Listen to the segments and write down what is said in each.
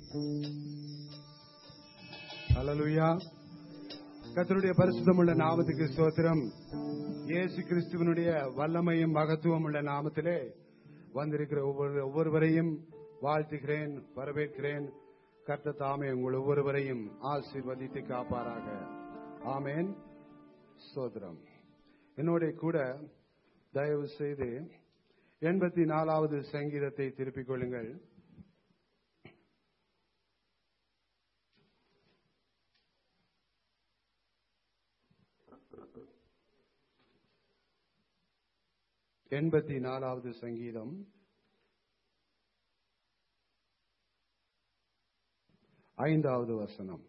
ஹalleluya கர்த்தருடைய பரிசுத்தமுள்ள நாமத்துக்கு ஸ்தோத்திரம் இயேசு கிறிஸ்துவனுடைய வல்லமையும் மகத்துவம் உள்ள நாமத்திலே வந்திருக்கிற ஒவ்வொரு ஒவ்வொருவரையும் வாழ்த்துகிறேன் வரவேற்கிறேன் கர்த்தர் தாமே உங்கள் ஒவ்வொருவரையும் ஆசீர்வதித்து காப்பாராக ஆமேன் ஸ்தோத்திரம் என்னோட கூட தயவு செய்து எண்பத்தி நாலாவது சங்கீதத்தை திருப்பிக் கொள்ளுங்கள் எண்பத்தி நாலாவது சங்கீதம் ஐந்தாவது வசனம்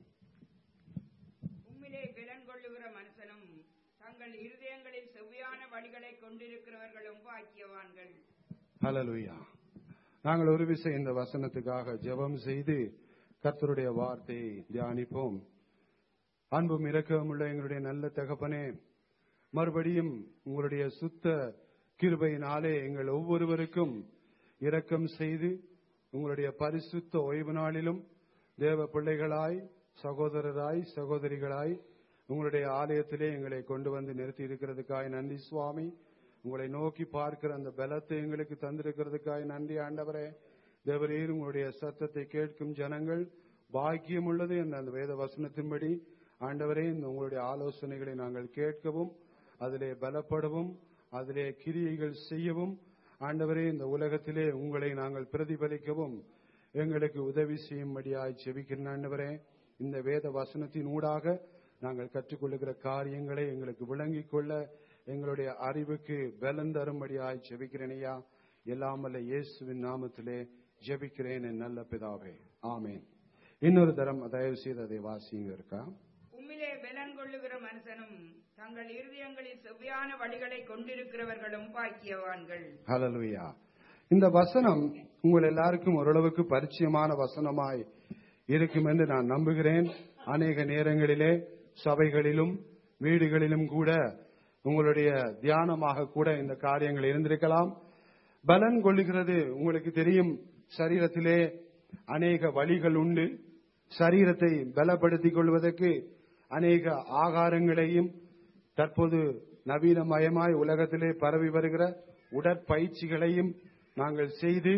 உம்மிலே பலன் கொள்ளுகிற மனுஷனும் தங்கள் இருதயங்களில் செவ்வியான வழிகளை கொண்டிருக்கிறவர்களும் பாக்கியவான்கள் ஹalleluya நாங்கள் ஒரு விசை இந்த வசனத்துக்காக ஜெபம் செய்து கர்த்தருடைய வார்த்தையை தியானிப்போம் அன்பும் இரக்கமுள்ள எங்களுடைய நல்ல தகப்பனே மறுபடியும் உங்களுடைய சுத்த கிருபையினாலே எங்கள் ஒவ்வொருவருக்கும் இரக்கம் செய்து உங்களுடைய பரிசுத்த ஓய்வு நாளிலும் தேவ பிள்ளைகளாய் சகோதரராய் சகோதரிகளாய் உங்களுடைய ஆலயத்திலே எங்களை கொண்டு வந்து நிறுத்தி இருக்கிறதுக்காய் நன்றி சுவாமி உங்களை நோக்கி பார்க்கிற அந்த பலத்தை எங்களுக்கு தந்திருக்கிறதுக்காய் நன்றி ஆண்டவரே தேவரீர் உங்களுடைய சத்தத்தை கேட்கும் ஜனங்கள் பாக்கியம் உள்ளது என்ற அந்த வேத வசனத்தின்படி ஆண்டவரே இந்த உங்களுடைய ஆலோசனைகளை நாங்கள் கேட்கவும் அதிலே பலப்படவும் அதிலே கிரியைகள் செய்யவும் ஆண்டவரே இந்த உலகத்திலே உங்களை நாங்கள் பிரதிபலிக்கவும் எங்களுக்கு உதவி செய்யும்படியாய் செபிக்கிறேன் ஆண்டவரே இந்த வேத வசனத்தின் ஊடாக நாங்கள் கற்றுக்கொள்ளுகிற காரியங்களை எங்களுக்கு விளங்கிக் கொள்ள எங்களுடைய அறிவுக்கு பலன் தரும்படியாய் ஜெபிக்கிறேன் ஐயா எல்லாம் வல்ல இயேசுவின் நாமத்திலே ஜெபிக்கிறேன் என் நல்ல பிதாவே ஆமேன் இன்னொரு தரம் தயவு செய்து அதை வாசிங்க இருக்கா உம்மிலே பலன் கொள்ளுகிற மனுஷனும் தங்கள் இருதயங்களில் செவ்வியான வழிகளை கொண்டிருக்கிறவர்களும் பாக்கியவான்கள் ஹalleluya இந்த வசனம் உங்கள் எல்லாருக்கும் ஓரளவுக்கு பரிச்சயமான வசனமாய் இருக்கும் என்று நான் நம்புகிறேன் அநேக நேரங்களிலே சபைகளிலும் வீடுகளிலும் கூட உங்களுடைய தியானமாக கூட இந்த காரியங்கள் இருந்திருக்கலாம் பலன் கொள்ளுகிறது உங்களுக்கு தெரியும் சரீரத்திலே அநேக வழிகள் உண்டு சரீரத்தை பலப்படுத்திக் கொள்வதற்கு அநேக ஆகாரங்களையும் தற்போது நவீனமயமாய் உலகத்திலே பரவி வருகிற உடற்பயிற்சிகளையும் நாங்கள் செய்து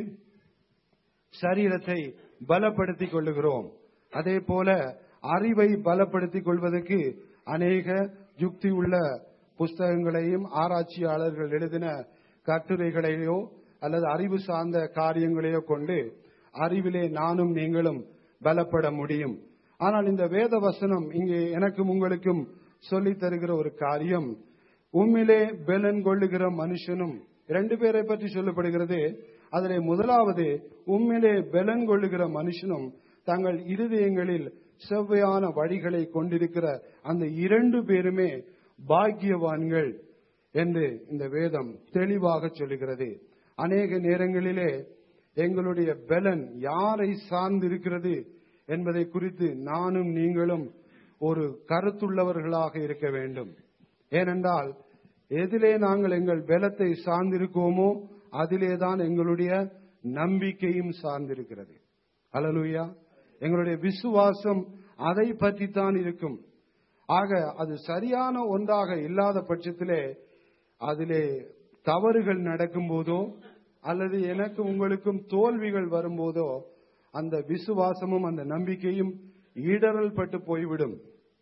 சரீரத்தை பலப்படுத்திக் கொள்ளுகிறோம் அதே போல அறிவை பலப்படுத்திக் கொள்வதற்கு அநேக யுக்தி உள்ள புஸ்தகங்களையும் ஆராய்ச்சியாளர்கள் எழுதின கட்டுரைகளையோ அல்லது அறிவு சார்ந்த காரியங்களையோ கொண்டு அறிவிலே நானும் நீங்களும் பலப்பட முடியும் ஆனால் இந்த வேத வசனம் இங்கே எனக்கும் உங்களுக்கும் சொல்லித் தருகிற ஒரு காரியம் உம்மிலே பெலன் கொள்ளுகிற மனுஷனும் இரண்டு பேரை பற்றி சொல்லப்படுகிறது அதிலே முதலாவது உம்மிலே பெலன் கொள்ளுகிற மனுஷனும் தங்கள் இருதயங்களில் செவ்வையான வழிகளை கொண்டிருக்கிற அந்த இரண்டு பேருமே பாக்கியவான்கள் என்று இந்த வேதம் தெளிவாக சொல்லுகிறது அநேக நேரங்களிலே எங்களுடைய பலன் யாரை சார்ந்து இருக்கிறது என்பதை குறித்து நானும் நீங்களும் ஒரு கருத்துள்ளவர்களாக இருக்க வேண்டும் ஏனென்றால் எதிலே நாங்கள் எங்கள் பலத்தை சார்ந்திருக்கோமோ அதிலேதான் எங்களுடைய நம்பிக்கையும் சார்ந்திருக்கிறது அலலுயா எங்களுடைய விசுவாசம் அதை பற்றித்தான் இருக்கும் ஆக அது சரியான ஒன்றாக இல்லாத பட்சத்திலே அதிலே தவறுகள் நடக்கும் போதோ அல்லது எனக்கு உங்களுக்கும் தோல்விகள் வரும்போதோ அந்த விசுவாசமும் அந்த நம்பிக்கையும் இடரல் பட்டு போய்விடும்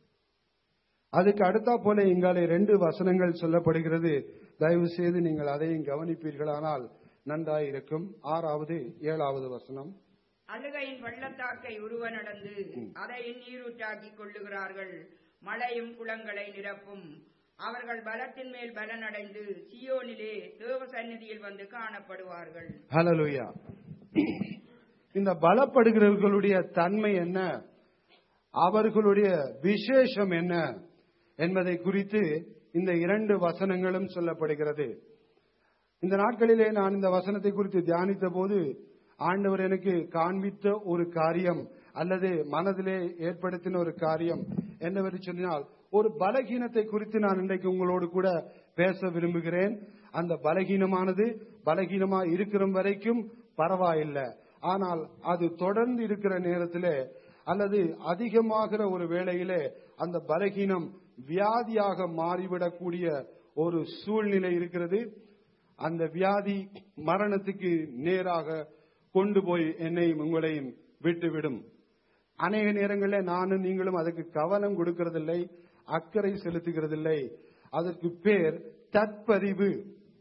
அதுக்கு அடுத்தா போல இங்காலே ரெண்டு வசனங்கள் சொல்லப்படுகிறது தயவு செய்து நீங்கள் அதையும் கவனிப்பீர்களானால் நன்றாயிருக்கும் ஆறாவது ஏழாவது வசனம் அழுகையின் பள்ளத்தாக்கை உருவ நடந்து அதை நீரூற்றாக்கிக் கொள்ளுகிறார்கள் மழையும் குளங்களை நிரப்பும் அவர்கள் பலத்தின் மேல் பலனடைந்து சியோனிலே தேவ சந்நிதியில் வந்து காணப்படுவார்கள் ஹalleluya இந்த பலப்படுகிறவர்களுடைய தன்மை என்ன அவர்களுடைய விசேஷம் என்ன என்பதை குறித்து இந்த இரண்டு வசனங்களும் சொல்லப்படுகிறது இந்த நாட்களிலே நான் இந்த வசனத்தை குறித்து தியானித்த போது ஆண்டவர் எனக்கு காண்பித்த ஒரு காரியம் அல்லது மனதிலே ஏற்படுத்தின ஒரு காரியம் என்னவென்று சொன்னால் ஒரு பலகீனத்தை குறித்து நான் இன்றைக்கு உங்களோடு கூட பேச விரும்புகிறேன் அந்த பலகீனமானது பலகீனமா இருக்கிற வரைக்கும் பரவாயில்லை ஆனால் அது தொடர்ந்து இருக்கிற நேரத்திலே அல்லது அதிகமாகிற ஒரு வேளையிலே அந்த பலகீனம் வியாதியாக மாறிவிடக்கூடிய ஒரு சூழ்நிலை இருக்கிறது அந்த வியாதி மரணத்துக்கு நேராக கொண்டு போய் என்னையும் உங்களையும் விட்டுவிடும் அநேக நேரங்களில் நானும் நீங்களும் அதுக்கு கவனம் கொடுக்கறதில்லை அக்கறை செலுத்துகிறதில்லை அதற்கு பேர் தற்பறிவு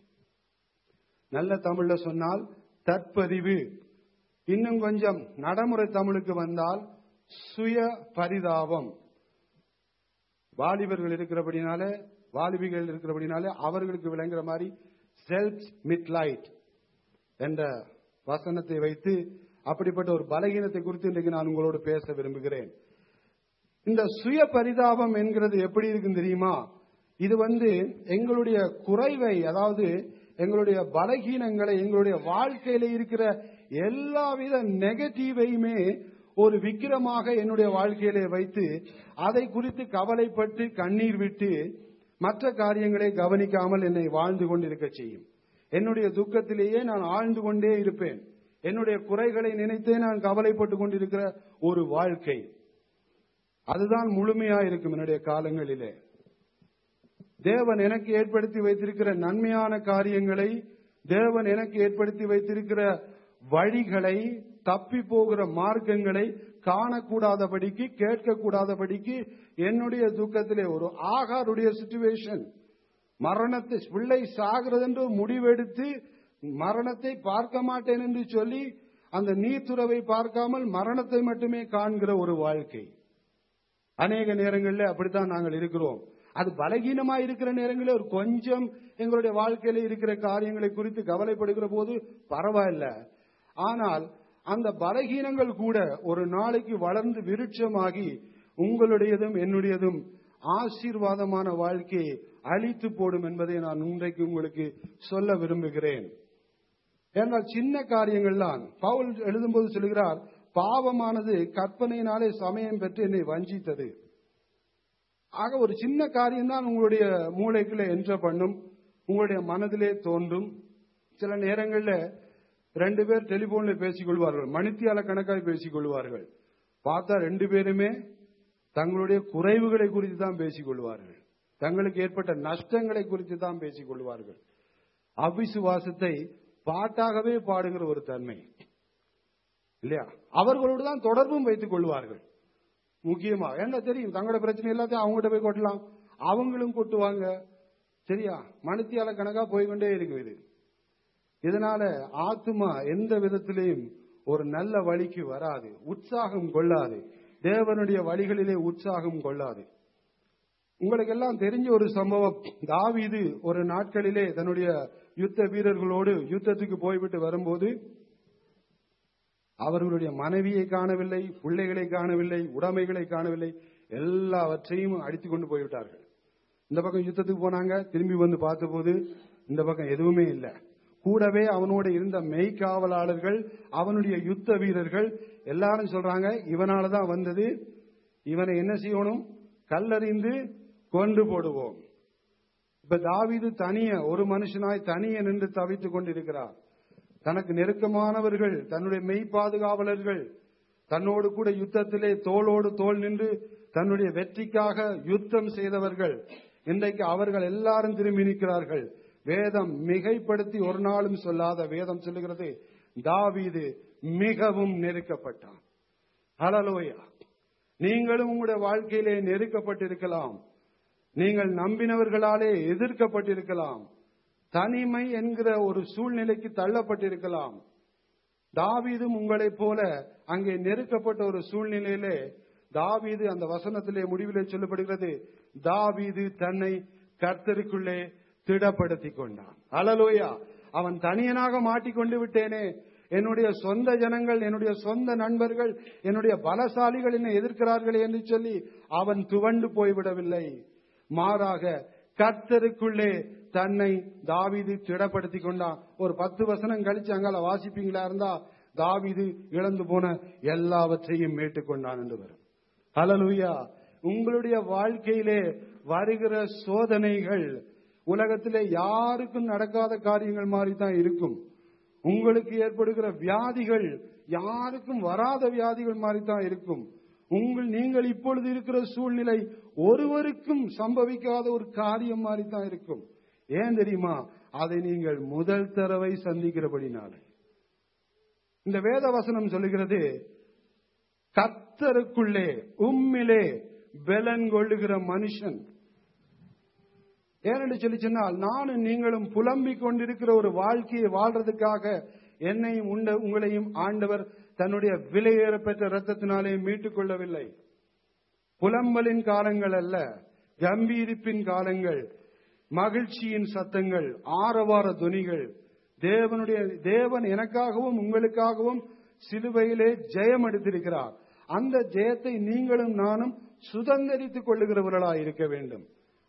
நல்ல தமிழ்ல சொன்னால் தற்பறிவு இன்னும் கொஞ்சம் நடைமுறை தமிழுக்கு வந்தால் சுய பரிதாபம் வாலிபர்கள் இருக்கிறபடினால வாலிபிகள் இருக்கிறபடினால அவர்களுக்கு விளங்குற மாதிரி செல்ஃப் மிட்லைட் என்ற வசனத்தை வைத்து அப்படிப்பட்ட ஒரு பலகீனத்தை குறித்து இன்றைக்கு நான் உங்களோடு பேச விரும்புகிறேன் இந்த சுய பரிதாபம் என்கிறது எப்படி இருக்குன்னு தெரியுமா இது வந்து எங்களுடைய குறைவை அதாவது எங்களுடைய பலகீனங்களை எங்களுடைய வாழ்க்கையில இருக்கிற எல்லாவித நெகட்டிவையுமே ஒரு விக்கிரமாக என்னுடைய வாழ்க்கையிலே வைத்து அதை குறித்து கவலைப்பட்டு கண்ணீர் விட்டு மற்ற காரியங்களை கவனிக்காமல் என்னை வாழ்ந்து கொண்டிருக்க செய்யும் என்னுடைய துக்கத்திலேயே நான் ஆழ்ந்து கொண்டே இருப்பேன் என்னுடைய குறைகளை நினைத்தே நான் கவலைப்பட்டு கொண்டிருக்கிற ஒரு வாழ்க்கை அதுதான் முழுமையா இருக்கும் என்னுடைய காலங்களிலே தேவன் எனக்கு ஏற்படுத்தி வைத்திருக்கிற நன்மையான காரியங்களை தேவன் எனக்கு ஏற்படுத்தி வைத்திருக்கிற வழிகளை தப்பி போகிற மார்க்கங்களை காணக்கூடாதபடிக்கு கேட்கக்கூடாதபடிக்கு என்னுடைய துக்கத்திலே ஒரு ஆகாருடைய சுச்சுவேஷன் மரணத்தை பிள்ளை சாகிறது என்று முடிவெடுத்து மரணத்தை பார்க்க மாட்டேன் என்று சொல்லி அந்த நீர்த்துறவை பார்க்காமல் மரணத்தை மட்டுமே காண்கிற ஒரு வாழ்க்கை அநேக நேரங்களில் அப்படித்தான் நாங்கள் இருக்கிறோம் அது பலகீனமா இருக்கிற நேரங்களில் ஒரு கொஞ்சம் எங்களுடைய வாழ்க்கையில இருக்கிற காரியங்களை குறித்து கவலைப்படுகிற போது பரவாயில்ல ஆனால் அந்த பலகீனங்கள் கூட ஒரு நாளைக்கு வளர்ந்து விருட்சமாகி உங்களுடையதும் என்னுடையதும் ஆசீர்வாதமான வாழ்க்கையை அழித்து போடும் என்பதை நான் இன்றைக்கு உங்களுக்கு சொல்ல விரும்புகிறேன் ஏனால் சின்ன காரியங்கள் தான் பவுல் எழுதும்போது சொல்கிறார் பாவமானது கற்பனையினாலே சமயம் பெற்று என்னை வஞ்சித்தது ஆக ஒரு சின்ன காரியம் தான் உங்களுடைய மூளைக்குள்ள என்ற பண்ணும் உங்களுடைய மனதிலே தோன்றும் சில நேரங்களில் ரெண்டு பேர் டெலிபோன்ல பேசிக் கொள்வார்கள் மணித்தியால கணக்காய் பேசிக் கொள்வார்கள் பார்த்தா ரெண்டு பேருமே தங்களுடைய குறைவுகளை குறித்து தான் பேசிக் கொள்வார்கள் தங்களுக்கு ஏற்பட்ட நஷ்டங்களை குறித்து தான் பேசிக் கொள்வார்கள் அவிசுவாசத்தை பாட்டாகவே பாடுகிற ஒரு தன்மை இல்லையா அவர்களோடு தான் தொடர்பும் வைத்துக் கொள்வார்கள் முக்கியமா என்ன தெரியும் தங்களோட பிரச்சனை எல்லாத்தையும் அவங்ககிட்ட போய் கொட்டலாம் அவங்களும் கொட்டுவாங்க சரியா மணித்தியால கணக்கா போய்கொண்டே இருக்கு இது இதனால ஆத்மா எந்த விதத்திலையும் ஒரு நல்ல வழிக்கு வராது உற்சாகம் கொள்ளாது தேவனுடைய வழிகளிலே உற்சாகம் கொள்ளாது உங்களுக்கு எல்லாம் தெரிஞ்ச ஒரு சம்பவம் தாவீது ஒரு நாட்களிலே தன்னுடைய யுத்த வீரர்களோடு யுத்தத்துக்கு போய்விட்டு வரும்போது அவர்களுடைய மனைவியை காணவில்லை பிள்ளைகளை காணவில்லை உடைமைகளை காணவில்லை எல்லாவற்றையும் அடித்துக் கொண்டு போய்விட்டார்கள் இந்த பக்கம் யுத்தத்துக்கு போனாங்க திரும்பி வந்து பார்த்தபோது இந்த பக்கம் எதுவுமே இல்லை கூடவே அவனோட இருந்த மெய்காவலாளர்கள் அவனுடைய யுத்த வீரர்கள் எல்லாரும் சொல்றாங்க இவனாலதான் வந்தது இவனை என்ன செய்யணும் கல்லறிந்து கொண்டு போடுவோம் இப்ப தாவீது தனிய ஒரு மனுஷனாய் தனிய நின்று தவித்துக் கொண்டிருக்கிறார் தனக்கு நெருக்கமானவர்கள் தன்னுடைய மெய் பாதுகாவலர்கள் தன்னோடு கூட யுத்தத்திலே தோளோடு தோள் நின்று தன்னுடைய வெற்றிக்காக யுத்தம் செய்தவர்கள் இன்றைக்கு அவர்கள் எல்லாரும் திரும்பி நிற்கிறார்கள் வேதம் மிகைப்படுத்தி ஒரு நாளும் சொல்லாத வேதம் சொல்லுகிறது தாவீது மிகவும் நெருக்கப்பட்டான் ஹலலோயா நீங்களும் உங்களுடைய வாழ்க்கையிலே நெருக்கப்பட்டிருக்கலாம் நீங்கள் நம்பினவர்களாலே எதிர்க்கப்பட்டிருக்கலாம் தனிமை என்கிற ஒரு சூழ்நிலைக்கு தள்ளப்பட்டிருக்கலாம் தாவீதும் உங்களைப் போல அங்கே நெருக்கப்பட்ட ஒரு சூழ்நிலையிலே தாவீது அந்த வசனத்திலே முடிவிலே சொல்லப்படுகிறது தாவீது தன்னை கர்த்தருக்குள்ளே திடப்படுத்திக் கொண்டான் அலலோயா அவன் தனியனாக மாட்டிக்கொண்டு விட்டேனே என்னுடைய சொந்த ஜனங்கள் என்னுடைய சொந்த நண்பர்கள் என்னுடைய பலசாலிகள் என்னை எதிர்க்கிறார்களே என்று சொல்லி அவன் துவண்டு போய்விடவில்லை மாறாக கர்த்தருக்குள்ளே தன்னை தாவீது திடப்படுத்திக் கொண்டான் ஒரு பத்து வசனம் கழிச்சு அங்கால வாசிப்பீங்களா இருந்தா தாவீது இழந்து போன எல்லாவற்றையும் மீட்டுக் கொண்டான் என்று வரும் ஹலலுயா உங்களுடைய வாழ்க்கையிலே வருகிற சோதனைகள் உலகத்திலே யாருக்கும் நடக்காத காரியங்கள் மாதிரி தான் இருக்கும் உங்களுக்கு ஏற்படுகிற வியாதிகள் யாருக்கும் வராத வியாதிகள் மாதிரி தான் இருக்கும் உங்கள் நீங்கள் இப்பொழுது இருக்கிற சூழ்நிலை ஒருவருக்கும் சம்பவிக்காத ஒரு காரியம் மாதிரி தான் இருக்கும் ஏன் தெரியுமா அதை நீங்கள் முதல் தடவை சந்திக்கிறபடினாலே இந்த வேத வசனம் சொல்லுகிறது கத்தருக்குள்ளே உம்மிலே பெலன் கொள்ளுகிற மனுஷன் ஏனென்று சொல்லி சொன்னால் நானும் நீங்களும் புலம்பிக் கொண்டிருக்கிற ஒரு வாழ்க்கையை வாழ்றதுக்காக என்னையும் உண்ட உங்களையும் ஆண்டவர் தன்னுடைய விலையேற பெற்ற ரத்தத்தினாலே மீட்டுக் கொள்ளவில்லை புலம்பலின் காலங்கள் அல்ல கம்பீரிப்பின் காலங்கள் மகிழ்ச்சியின் சத்தங்கள் ஆரவார துணிகள் தேவனுடைய தேவன் எனக்காகவும் உங்களுக்காகவும் சிலுவையிலே ஜெயம் எடுத்திருக்கிறார் அந்த ஜெயத்தை நீங்களும் நானும் சுதந்திரித்துக் கொள்ளுகிறவர்களாய் இருக்க வேண்டும்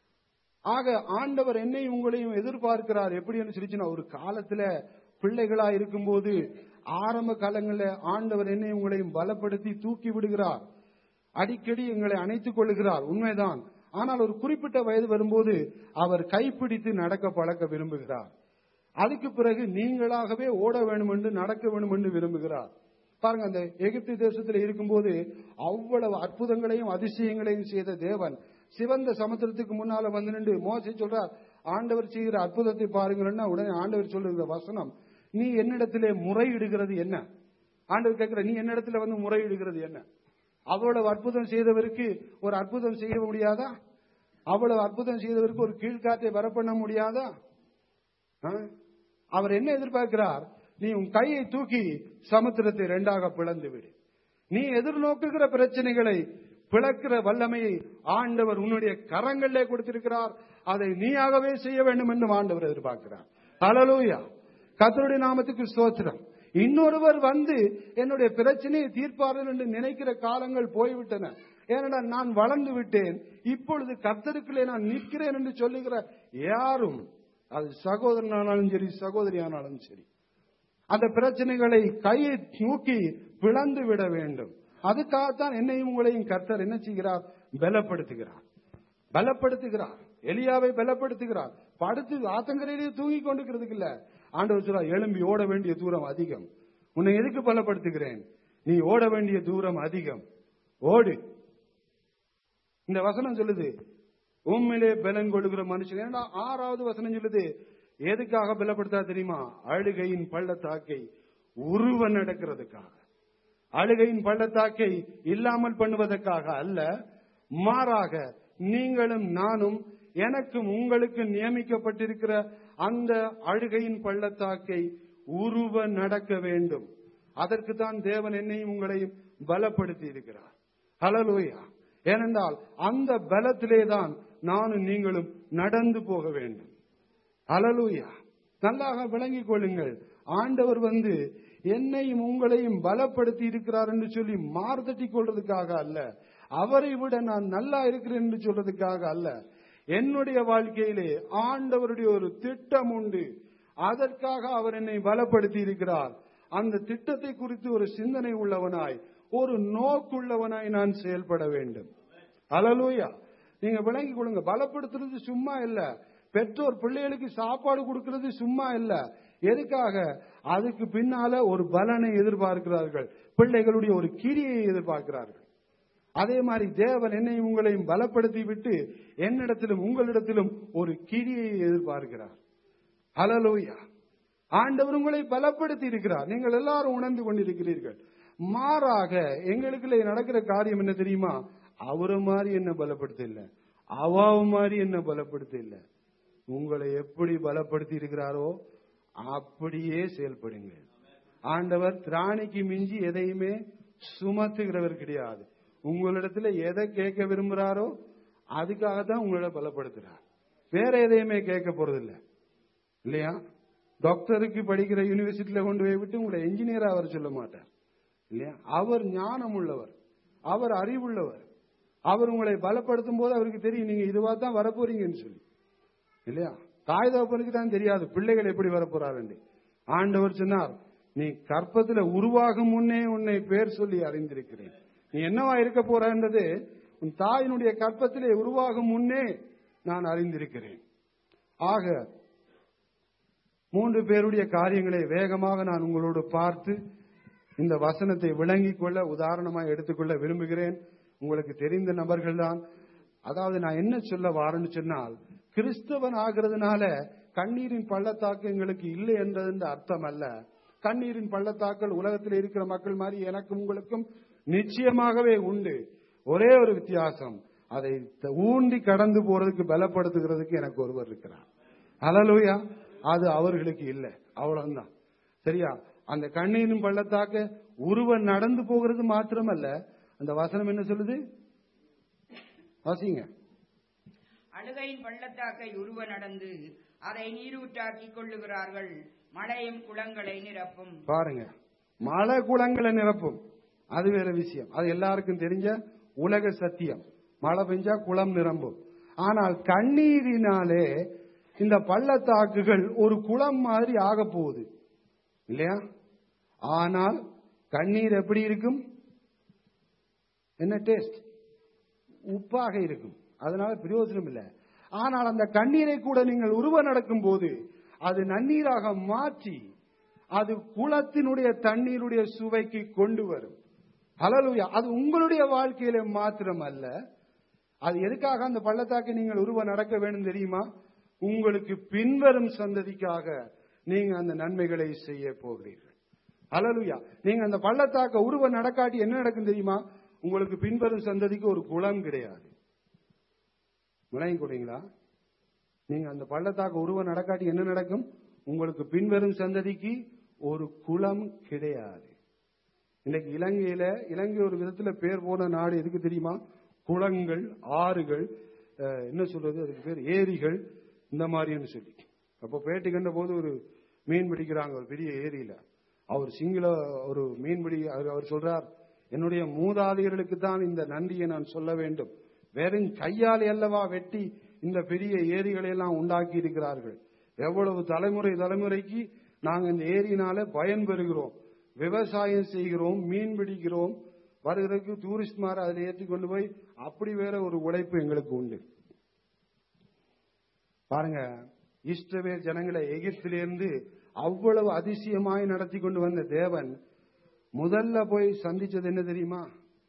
ஆக ஆண்டவர் என்னை உங்களையும் எதிர்பார்க்கிறார் எப்படி என்று சொல்லிச்சுன்னா ஒரு காலத்துல பிள்ளைகளா இருக்கும்போது ஆரம்ப காலங்களில் ஆண்டவர் என்னை உங்களையும் பலப்படுத்தி தூக்கி விடுகிறார் அடிக்கடி எங்களை அணைத்துக் கொள்ளுகிறார் உண்மைதான் ஆனால் ஒரு குறிப்பிட்ட வயது வரும்போது அவர் கைப்பிடித்து நடக்க பழக்க விரும்புகிறார் அதுக்கு பிறகு நீங்களாகவே ஓட வேண்டும் என்று நடக்க வேண்டும் என்று விரும்புகிறார் பாருங்க அந்த எகிப்து தேசத்தில் இருக்கும்போது அவ்வளவு அற்புதங்களையும் அதிசயங்களையும் செய்த தேவன் சிவந்த சமுத்திரத்துக்கு முன்னால வந்து நின்று மோசை சொல்றார் ஆண்டவர் செய்கிற அற்புதத்தை பாருங்கன்னா உடனே ஆண்டவர் சொல்லுகிற வசனம் நீ என்னிடத்திலே முறையிடுகிறது என்ன ஆண்டவர் கேட்கிற நீ என்னிடத்துல வந்து முறையிடுகிறது என்ன அவ்வளவு அற்புதம் செய்தவருக்கு ஒரு அற்புதம் செய்ய முடியாதா அவ்வளவு அற்புதம் செய்தவருக்கு ஒரு கீழ்காற்றை வரப்பண்ண முடியாதா ஆ? அவர் என்ன எதிர்பார்க்கிறார் நீ உன் கையை தூக்கி சமுத்திரத்தை இரண்டாக பிளந்து விடு நீ எதிர்நோக்குகிற பிரச்சனைகளை பிளக்கிற வல்லமையை ஆண்டவர் உன்னுடைய கரங்களிலே கொடுத்திருக்கிறார் அதை நீயாகவே செய்ய வேண்டும் என்று ஆண்டவர் எதிர்பார்க்கிறார் ஹalleluya கர்த்தருடைய நாமத்துக்கு ஸ்தோத்திரம் இன்னொருவர் வந்து என்னுடைய பிரச்சனையை தீர்ப்பார்கள் என்று நினைக்கிற காலங்கள் போய்விட்டன ஏனென்றால் நான் வளர்ந்து விட்டேன் இப்பொழுது கர்த்தருக்குள்ளே நான் நிற்கிறேன் என்று சொல்லுகிற யாரும் அது சகோதரனானாலும் சரி சகோதரியானாலும் சரி அந்த பிரச்சனைகளை கையை தூக்கி பிளந்து விட வேண்டும் அதுக்காகத்தான் என்னையும் உங்களையும் கர்த்தர் என்ன செய்கிறார் பலப்படுத்துகிறார் பலப்படுத்துகிறார் எலியாவை பலப்படுத்துகிறார் படுத்து ஆத்தங்கரையிலேயே தூங்கி கொண்டிருக்கிறதுக்கு இல்ல ஆண்டவர் சொல்றார் எழும்பி ஓட வேண்டிய தூரம் அதிகம் உன்னை எதுக்கு பலப்படுத்துகிறேன் நீ ஓட வேண்டிய தூரம் அதிகம் ஓடு இந்த வசனம் சொல்லுது உண்மையிலே பலன் கொடுக்கிற மனுஷன் ஏன்னா ஆறாவது வசனம் சொல்லுது எதுக்காக பலப்படுத்தா தெரியுமா அழுகையின் பள்ளத்தாக்கை உருவ நடக்கிறதுக்காக அழுகையின் பள்ளத்தாக்கை இல்லாமல் பண்ணுவதற்காக அல்ல மாறாக நீங்களும் நானும் எனக்கும் உங்களுக்கு நியமிக்கப்பட்டிருக்கிற அந்த அழுகையின் பள்ளத்தாக்கை உருவ நடக்க வேண்டும் அதற்கு தான் தேவன் என்னையும் உங்களையும் பலப்படுத்தி இருக்கிறார் ஹலலூயா ஏனென்றால் அந்த பலத்திலே தான் நானும் நீங்களும் நடந்து போக வேண்டும் ஹalleluya நல்லாக விளங்கிக் கொள்ளுங்கள் ஆண்டவர் வந்து என்னையும் உங்களையும் பலப்படுத்தி இருக்கிறார் என்று சொல்லி மார்தட்டிக் கொள்றதுக்காக அல்ல அவரை விட நான் நல்லா இருக்கிறேன் என்று சொல்றதுக்காக அல்ல என்னுடைய வாழ்க்கையிலே ஆண்டவருடைய ஒரு திட்டம் உண்டு அதற்காக அவர் என்னை பலப்படுத்தி இருக்கிறார் அந்த திட்டத்தை குறித்து ஒரு சிந்தனை உள்ளவனாய் ஒரு நோக்குள்ளவனாய் நான் செயல்பட வேண்டும் அலலூயா நீங்க விளங்கிக் கொள்ளுங்க பலப்படுத்துறது சும்மா இல்ல பெற்றோர் பிள்ளைகளுக்கு சாப்பாடு கொடுக்கிறது சும்மா இல்ல எதுக்காக அதுக்கு பின்னால ஒரு பலனை எதிர்பார்க்கிறார்கள் பிள்ளைகளுடைய ஒரு கிரியை எதிர்பார்க்கிறார்கள் அதே மாதிரி தேவன் என்னையும் உங்களையும் பலப்படுத்தி விட்டு என்னிடத்திலும் உங்களிடத்திலும் ஒரு கிரியை எதிர்பார்க்கிறார் ஹalleluya ஆண்டவர் உங்களை பலப்படுத்தி இருக்கிறார் நீங்கள் எல்லாரும் உணர்ந்து கொண்டிருக்கிறீர்கள் மாறாக எங்களுக்குள்ள நடக்கிற காரியம் என்ன தெரியுமா அவரை மாதிரி என்ன பலப்படுத்த இல்ல அவாவு மாதிரி என்ன பலப்படுத்த இல்ல உங்களை எப்படி பலப்படுத்தி இருக்கிறாரோ அப்படியே செயல்படுங்க ஆண்டவர் திராணிக்கு மிஞ்சி எதையுமே சுமத்துகிறவர் கிடையாது உங்களிடத்துல எதை கேட்க விரும்புறாரோ அதுக்காக தான் உங்களை பலப்படுத்துறார் வேற எதையுமே கேட்க போறதில்ல இல்லையா டாக்டருக்கு படிக்கிற யூனிவர்சிட்டியில கொண்டு போய் விட்டு உங்களை என்ஜினியரா அவர் சொல்ல மாட்டார் இல்லையா அவர் ஞானம் உள்ளவர் அவர் அறிவுள்ளவர் அவர் உங்களை பலப்படுத்தும் போது அவருக்கு தெரியும் நீங்க இதுவா தான் வரப்போறீங்கன்னு சொல்லி இல்லையா தாய் தகப்பனுக்கு தான் தெரியாது பிள்ளைகள் எப்படி வரப்போறாரு ஆண்டவர் சொன்னார் நீ கற்பத்துல உருவாகும் முன்னே உன்னை பேர் சொல்லி அறிந்திருக்கிறேன் நீ என்னவா இருக்க போறன்றது உன் தாயினுடைய கற்பத்திலே உருவாகும் முன்னே நான் அறிந்திருக்கிறேன் ஆக மூன்று பேருடைய காரியங்களை வேகமாக நான் உங்களோடு பார்த்து இந்த வசனத்தை விளங்கிக் கொள்ள உதாரணமாக எடுத்துக்கொள்ள விரும்புகிறேன் உங்களுக்கு தெரிந்த நபர்கள் தான் அதாவது நான் என்ன சொல்ல வாரேன்னு சொன்னால் கிறிஸ்தவன் ஆகிறதுனால கண்ணீரின் பள்ளத்தாக்கு எங்களுக்கு இல்லை என்றது அர்த்தம் அல்ல கண்ணீரின் பள்ளத்தாக்கள் உலகத்தில் இருக்கிற மக்கள் மாதிரி எனக்கும் உங்களுக்கும் நிச்சயமாகவே உண்டு ஒரே ஒரு வித்தியாசம் அதை த- ஊண்டி கடந்து போறதுக்கு பலப்படுத்துகிறதுக்கு எனக்கு ஒருவர் இருக்கிறார் அலலுயா அது அவர்களுக்கு இல்லை அவ்வளவுதான் சரியா அந்த கண்ணீரின் பள்ளத்தாக்க உருவ நடந்து போகிறது மாத்திரமல்ல அந்த வசனம் என்ன சொல்லுது வாசிங்க அழுகையின் பள்ளத்தாக்கை உருவ நடந்து அதை நீரூற்றாக்கிக் கொள்ளுகிறார்கள் மழையும் குளங்களை நிரப்பும் பாருங்க மழை குளங்களை நிரப்பும் அது வேற விஷயம் அது எல்லாருக்கும் தெரிஞ்ச உலக சத்தியம் மழை பெஞ்சா குளம் நிரம்பும் ஆனால் கண்ணீரினாலே இந்த பள்ளத்தாக்குகள் ஒரு குளம் மாதிரி ஆக போகுது இல்லையா ஆனால் கண்ணீர் எப்படி இருக்கும் என்ன டேஸ்ட் உப்பாக இருக்கும் அதனால பிரயோஜனம் இல்லை ஆனால் அந்த கண்ணீரை கூட நீங்கள் உருவ நடக்கும் போது அது நன்னீராக மாற்றி அது குளத்தினுடைய தண்ணீருடைய சுவைக்கு கொண்டு வரும் ஹalleluya அது உங்களுடைய வாழ்க்கையில மாத்திரம் அல்ல அது எதுக்காக அந்த பள்ளத்தாக்கை நீங்கள் உருவ நடக்க வேண்டும் தெரியுமா உங்களுக்கு பின்வரும் சந்ததிக்காக நீங்க அந்த நன்மைகளை செய்ய போகிறீர்கள் ஹalleluya நீங்க அந்த பள்ளத்தாக்க உருவ நடக்காட்டி என்ன நடக்கும் தெரியுமா உங்களுக்கு பின்வரும் சந்ததிக்கு ஒரு குளம் கிடையாது விளங்கி கொடுங்களா நீங்க அந்த பள்ளத்தாக்க உருவ நடக்காட்டி என்ன நடக்கும் உங்களுக்கு பின்வரும் சந்ததிக்கு ஒரு குளம் கிடையாது இன்னைக்கு இலங்கையில இலங்கை ஒரு விதத்துல பேர் போன நாடு எதுக்கு தெரியுமா குளங்கள் ஆறுகள் அஹ், என்ன சொல்றது அதுக்கு பேர் ஏரிகள் இந்த மாதிரின்னு சொல்லி அப்போ பேட்டி கண்ட போது ஒரு மீன் பிடிக்கிறாங்க ஒரு பெரிய ஏரியில அவர் சிங்கள ஒரு மீன்பிடி அவர் அவர் சொல்றார் என்னுடைய மூதாதையர்களுக்கு தான் இந்த நன்றியை நான் சொல்ல வேண்டும் வெறும் கையால் அல்லவா வெட்டி இந்த பெரிய ஏரிகளை எல்லாம் உண்டாக்கி இருக்கிறார்கள் எவ்வளவு தலைமுறை தலைமுறைக்கு நாங்க இந்த ஏரியினால பயன் பெறுகிறோம் விவசாயம் செய்கிறோம் மீன் பிடிக்கிறோம் வருகிறதுக்கு டூரிஸ்ட் மாதிரி அதில் ஏற்றி கொண்டு போய் அப்படி வேற ஒரு உழைப்பு எங்களுக்கு உண்டு பாருங்க இஸ்ரவேல் ஜனங்களை எகிப்திலிருந்து அவ்வளவு அதிசயமாய் நடத்தி கொண்டு வந்த தேவன் முதல்ல போய் சந்திச்சது என்ன தெரியுமா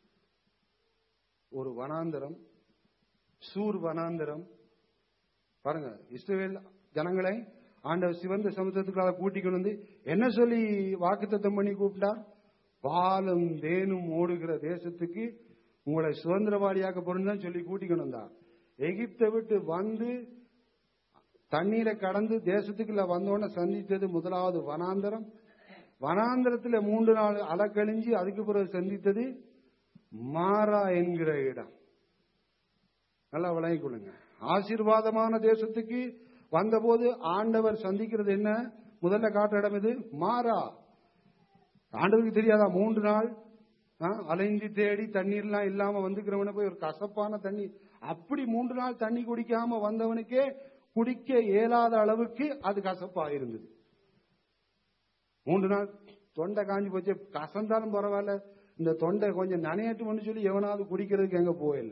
ஒரு வனாந்தரம் சூர் வனாந்தரம் பாருங்க இஸ்ரவேல் ஜனங்களை ஆண்டவர் சிவந்த சமுத்திரத்துக்காக கூட்டிக் வந்து என்ன சொல்லி வாக்குத்தத்தம் பண்ணி கூப்பிட்டார் பாலும் தேனும் ஓடுகிற தேசத்துக்கு உங்களை சுதந்திரவாளியாக்க பொருந்தான் சொல்லி கூட்டிக்கொண்டு வந்தார் எகிப்தை விட்டு வந்து தண்ணீரை கடந்து தேசத்துக்குள்ள வந்தோடனே சந்தித்தது முதலாவது வனாந்தரம் வனாந்தரத்துல மூன்று நாள் அலக்கழிஞ்சு அதுக்கு பிறகு சந்தித்தது மாறா என்கிற இடம் நல்லா விளங்கிக் கொள்ளுங்க ஆசீர்வாதமான தேசத்துக்கு வந்தபோது ஆண்டவர் சந்திக்கிறது என்ன முதல்ல காட்டுற இடம் இது மாறா ஆண்டவருக்கு தெரியாதா மூன்று நாள் ஆ, அலைந்து தேடி தண்ணீர்லாம் இல்லாம வந்துக்கிறவன போய் ஒரு கசப்பான தண்ணி அப்படி மூன்று நாள் தண்ணி குடிக்காம வந்தவனுக்கே குடிக்க இயலாத அளவுக்கு அது கசப்பா இருந்தது மூன்று நாள் தொண்டை காஞ்சி போச்சு கசந்தாலும் பரவாயில்ல இந்த தொண்டை கொஞ்சம் நனையட்டும்னு சொல்லி எவனாவது குடிக்கிறதுக்கு எங்க போயில்ல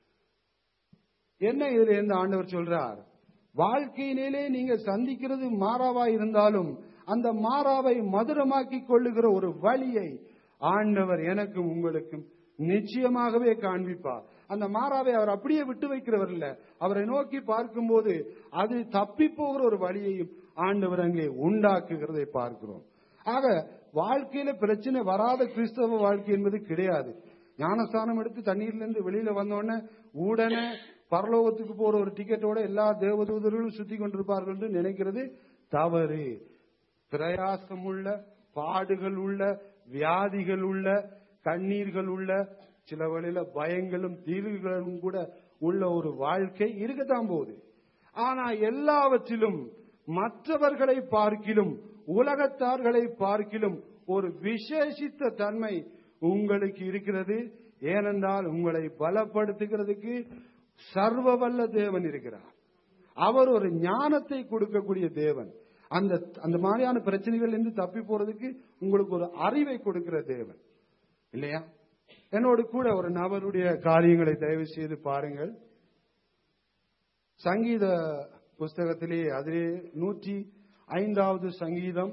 என்ன இதுல இருந்து ஆண்டவர் சொல்றார் வாழ்க்கையிலே நீங்க சந்திக்கிறது மாறாவா இருந்தாலும் அந்த மாறாவை மதுரமாக்கி கொள்ளுகிற ஒரு வழியை ஆண்டவர் எனக்கும் உங்களுக்கும் நிச்சயமாகவே காண்பிப்பார் அந்த மாறாவை அவர் அப்படியே விட்டு வைக்கிறவர் இல்ல அவரை நோக்கி பார்க்கும்போது அது தப்பி போகிற ஒரு வழியையும் ஆண்டவர் அங்கே உண்டாக்குகிறதை பார்க்கிறோம் ஆக வாழ்க்கையில பிரச்சனை வராத கிறிஸ்தவ வாழ்க்கை என்பது கிடையாது ஞானஸ்தானம் எடுத்து தண்ணீர்ல இருந்து வெளியில வந்தோடனே உடனே பரலோகத்துக்கு போற ஒரு டிக்கெட்டோட எல்லா தேவதூதர்களும் சுத்தி கொண்டிருப்பார்கள் என்று நினைக்கிறது தவறு பிரயாசம் உள்ள பாடுகள் உள்ள வியாதிகள் உள்ள கண்ணீர்கள் உள்ள சில வழியில பயங்களும் தீர்வுகளும் கூட உள்ள ஒரு வாழ்க்கை இருக்கத்தான் போகுது ஆனா எல்லாவற்றிலும் மற்றவர்களை பார்க்கிலும் உலகத்தார்களை பார்க்கிலும் ஒரு விசேஷித்த தன்மை உங்களுக்கு இருக்கிறது ஏனென்றால் உங்களை பலப்படுத்துகிறதுக்கு சர்வ வல்ல தேவன் இருக்கிறார் அவர் ஒரு ஞானத்தை கொடுக்கக்கூடிய தேவன் அந்த அந்த மாதிரியான பிரச்சனைகள் இருந்து தப்பி போறதுக்கு உங்களுக்கு ஒரு அறிவை கொடுக்கிற தேவன் இல்லையா என்னோடு கூட ஒரு நபருடைய காரியங்களை தயவு செய்து பாருங்கள் சங்கீத புஸ்தகத்திலே அதிலே நூற்றி ஐந்தாவது சங்கீதம்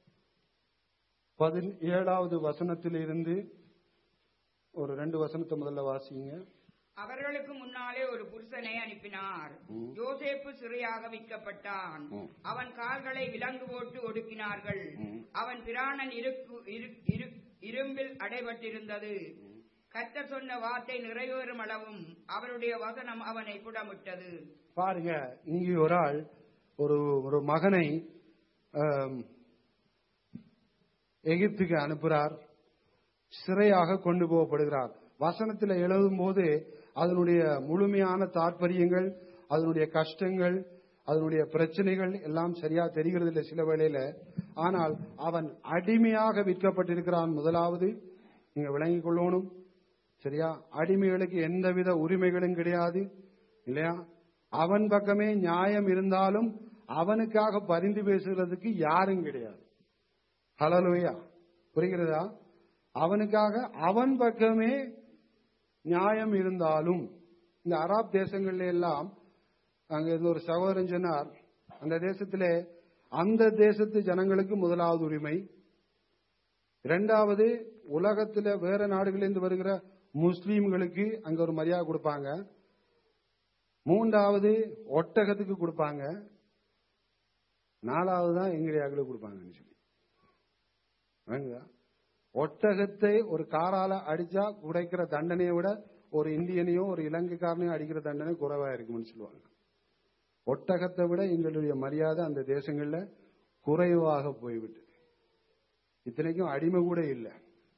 பதினேழாவது வசனத்திலிருந்து ஒரு ரெண்டு வசனத்தை முதல்ல வாசிங்க அவர்களுக்கு முன்னாலே ஒரு புருஷனை அனுப்பினார் ம். யோசேப்பு சிறையாக விற்கப்பட்டான் ம். அவன் கால்களை விலங்கு போட்டு ஒடுக்கினார்கள் ம். அவன் பிராணன் இருக்கு- இரு- இரு- இரும்பில் அடைபட்டிருந்தது கர்த்தர் சொன்ன வார்த்தை நிறைவேறும் அளவும் அவருடைய வசனம் அவனை புடமிட்டது பாருங்க இங்கே ஒரு ஆள் ஒரு ஒரு மகனை ஆம், எகிப்துக்கு அனுப்புறார் சிறையாக கொண்டு போகப்படுகிறார் வசனத்தில் எழுதும் போது அதனுடைய முழுமையான தாற்பயங்கள் அதனுடைய கஷ்டங்கள் அதனுடைய பிரச்சனைகள் எல்லாம் சரியா தெரிகிறது இல்லை சில வேளையில ஆனால் அவன் அடிமையாக விற்கப்பட்டிருக்கிறான் முதலாவது நீங்க விளங்கிக் கொள்ளணும் சரியா அடிமைகளுக்கு எந்தவித உரிமைகளும் கிடையாது இல்லையா அவன் பக்கமே நியாயம் இருந்தாலும் அவனுக்காக பரிந்து பேசுகிறதுக்கு யாரும் கிடையாது ஹலலுயா புரிகிறதா அவனுக்காக அவன் பக்கமே நியாயம் இருந்தாலும் இந்த அராப் தேசங்கள்ல எல்லாம் அங்க இருந்த ஒரு சகோதரன் சொன்னார் அந்த தேசத்திலே அந்த தேசத்து ஜனங்களுக்கு முதலாவது உரிமை இரண்டாவது உலகத்துல வேற நாடுகளிலிருந்து வருகிற முஸ்லீம்களுக்கு அங்க ஒரு மரியாதை கொடுப்பாங்க மூன்றாவது ஒட்டகத்துக்கு கொடுப்பாங்க நாலாவது தான் எங்கடியாக்களுக்கு கொடுப்பாங்கன்னு சொல்லி வாங்குதா? ஒட்டகத்தை ஒரு காரால அடிச்சா குறைக்கிற தண்டனையை விட ஒரு இந்தியனையோ ஒரு இலங்கைக்காரனையோ அடிக்கிற தண்டனை குறைவா இருக்கும்னு சொல்லுவாங்க ஒட்டகத்தை விட எங்களுடைய மரியாதை அந்த தேசங்கள்ல குறைவாக போய்விட்டது இத்தனைக்கும் அடிமை கூட இல்லை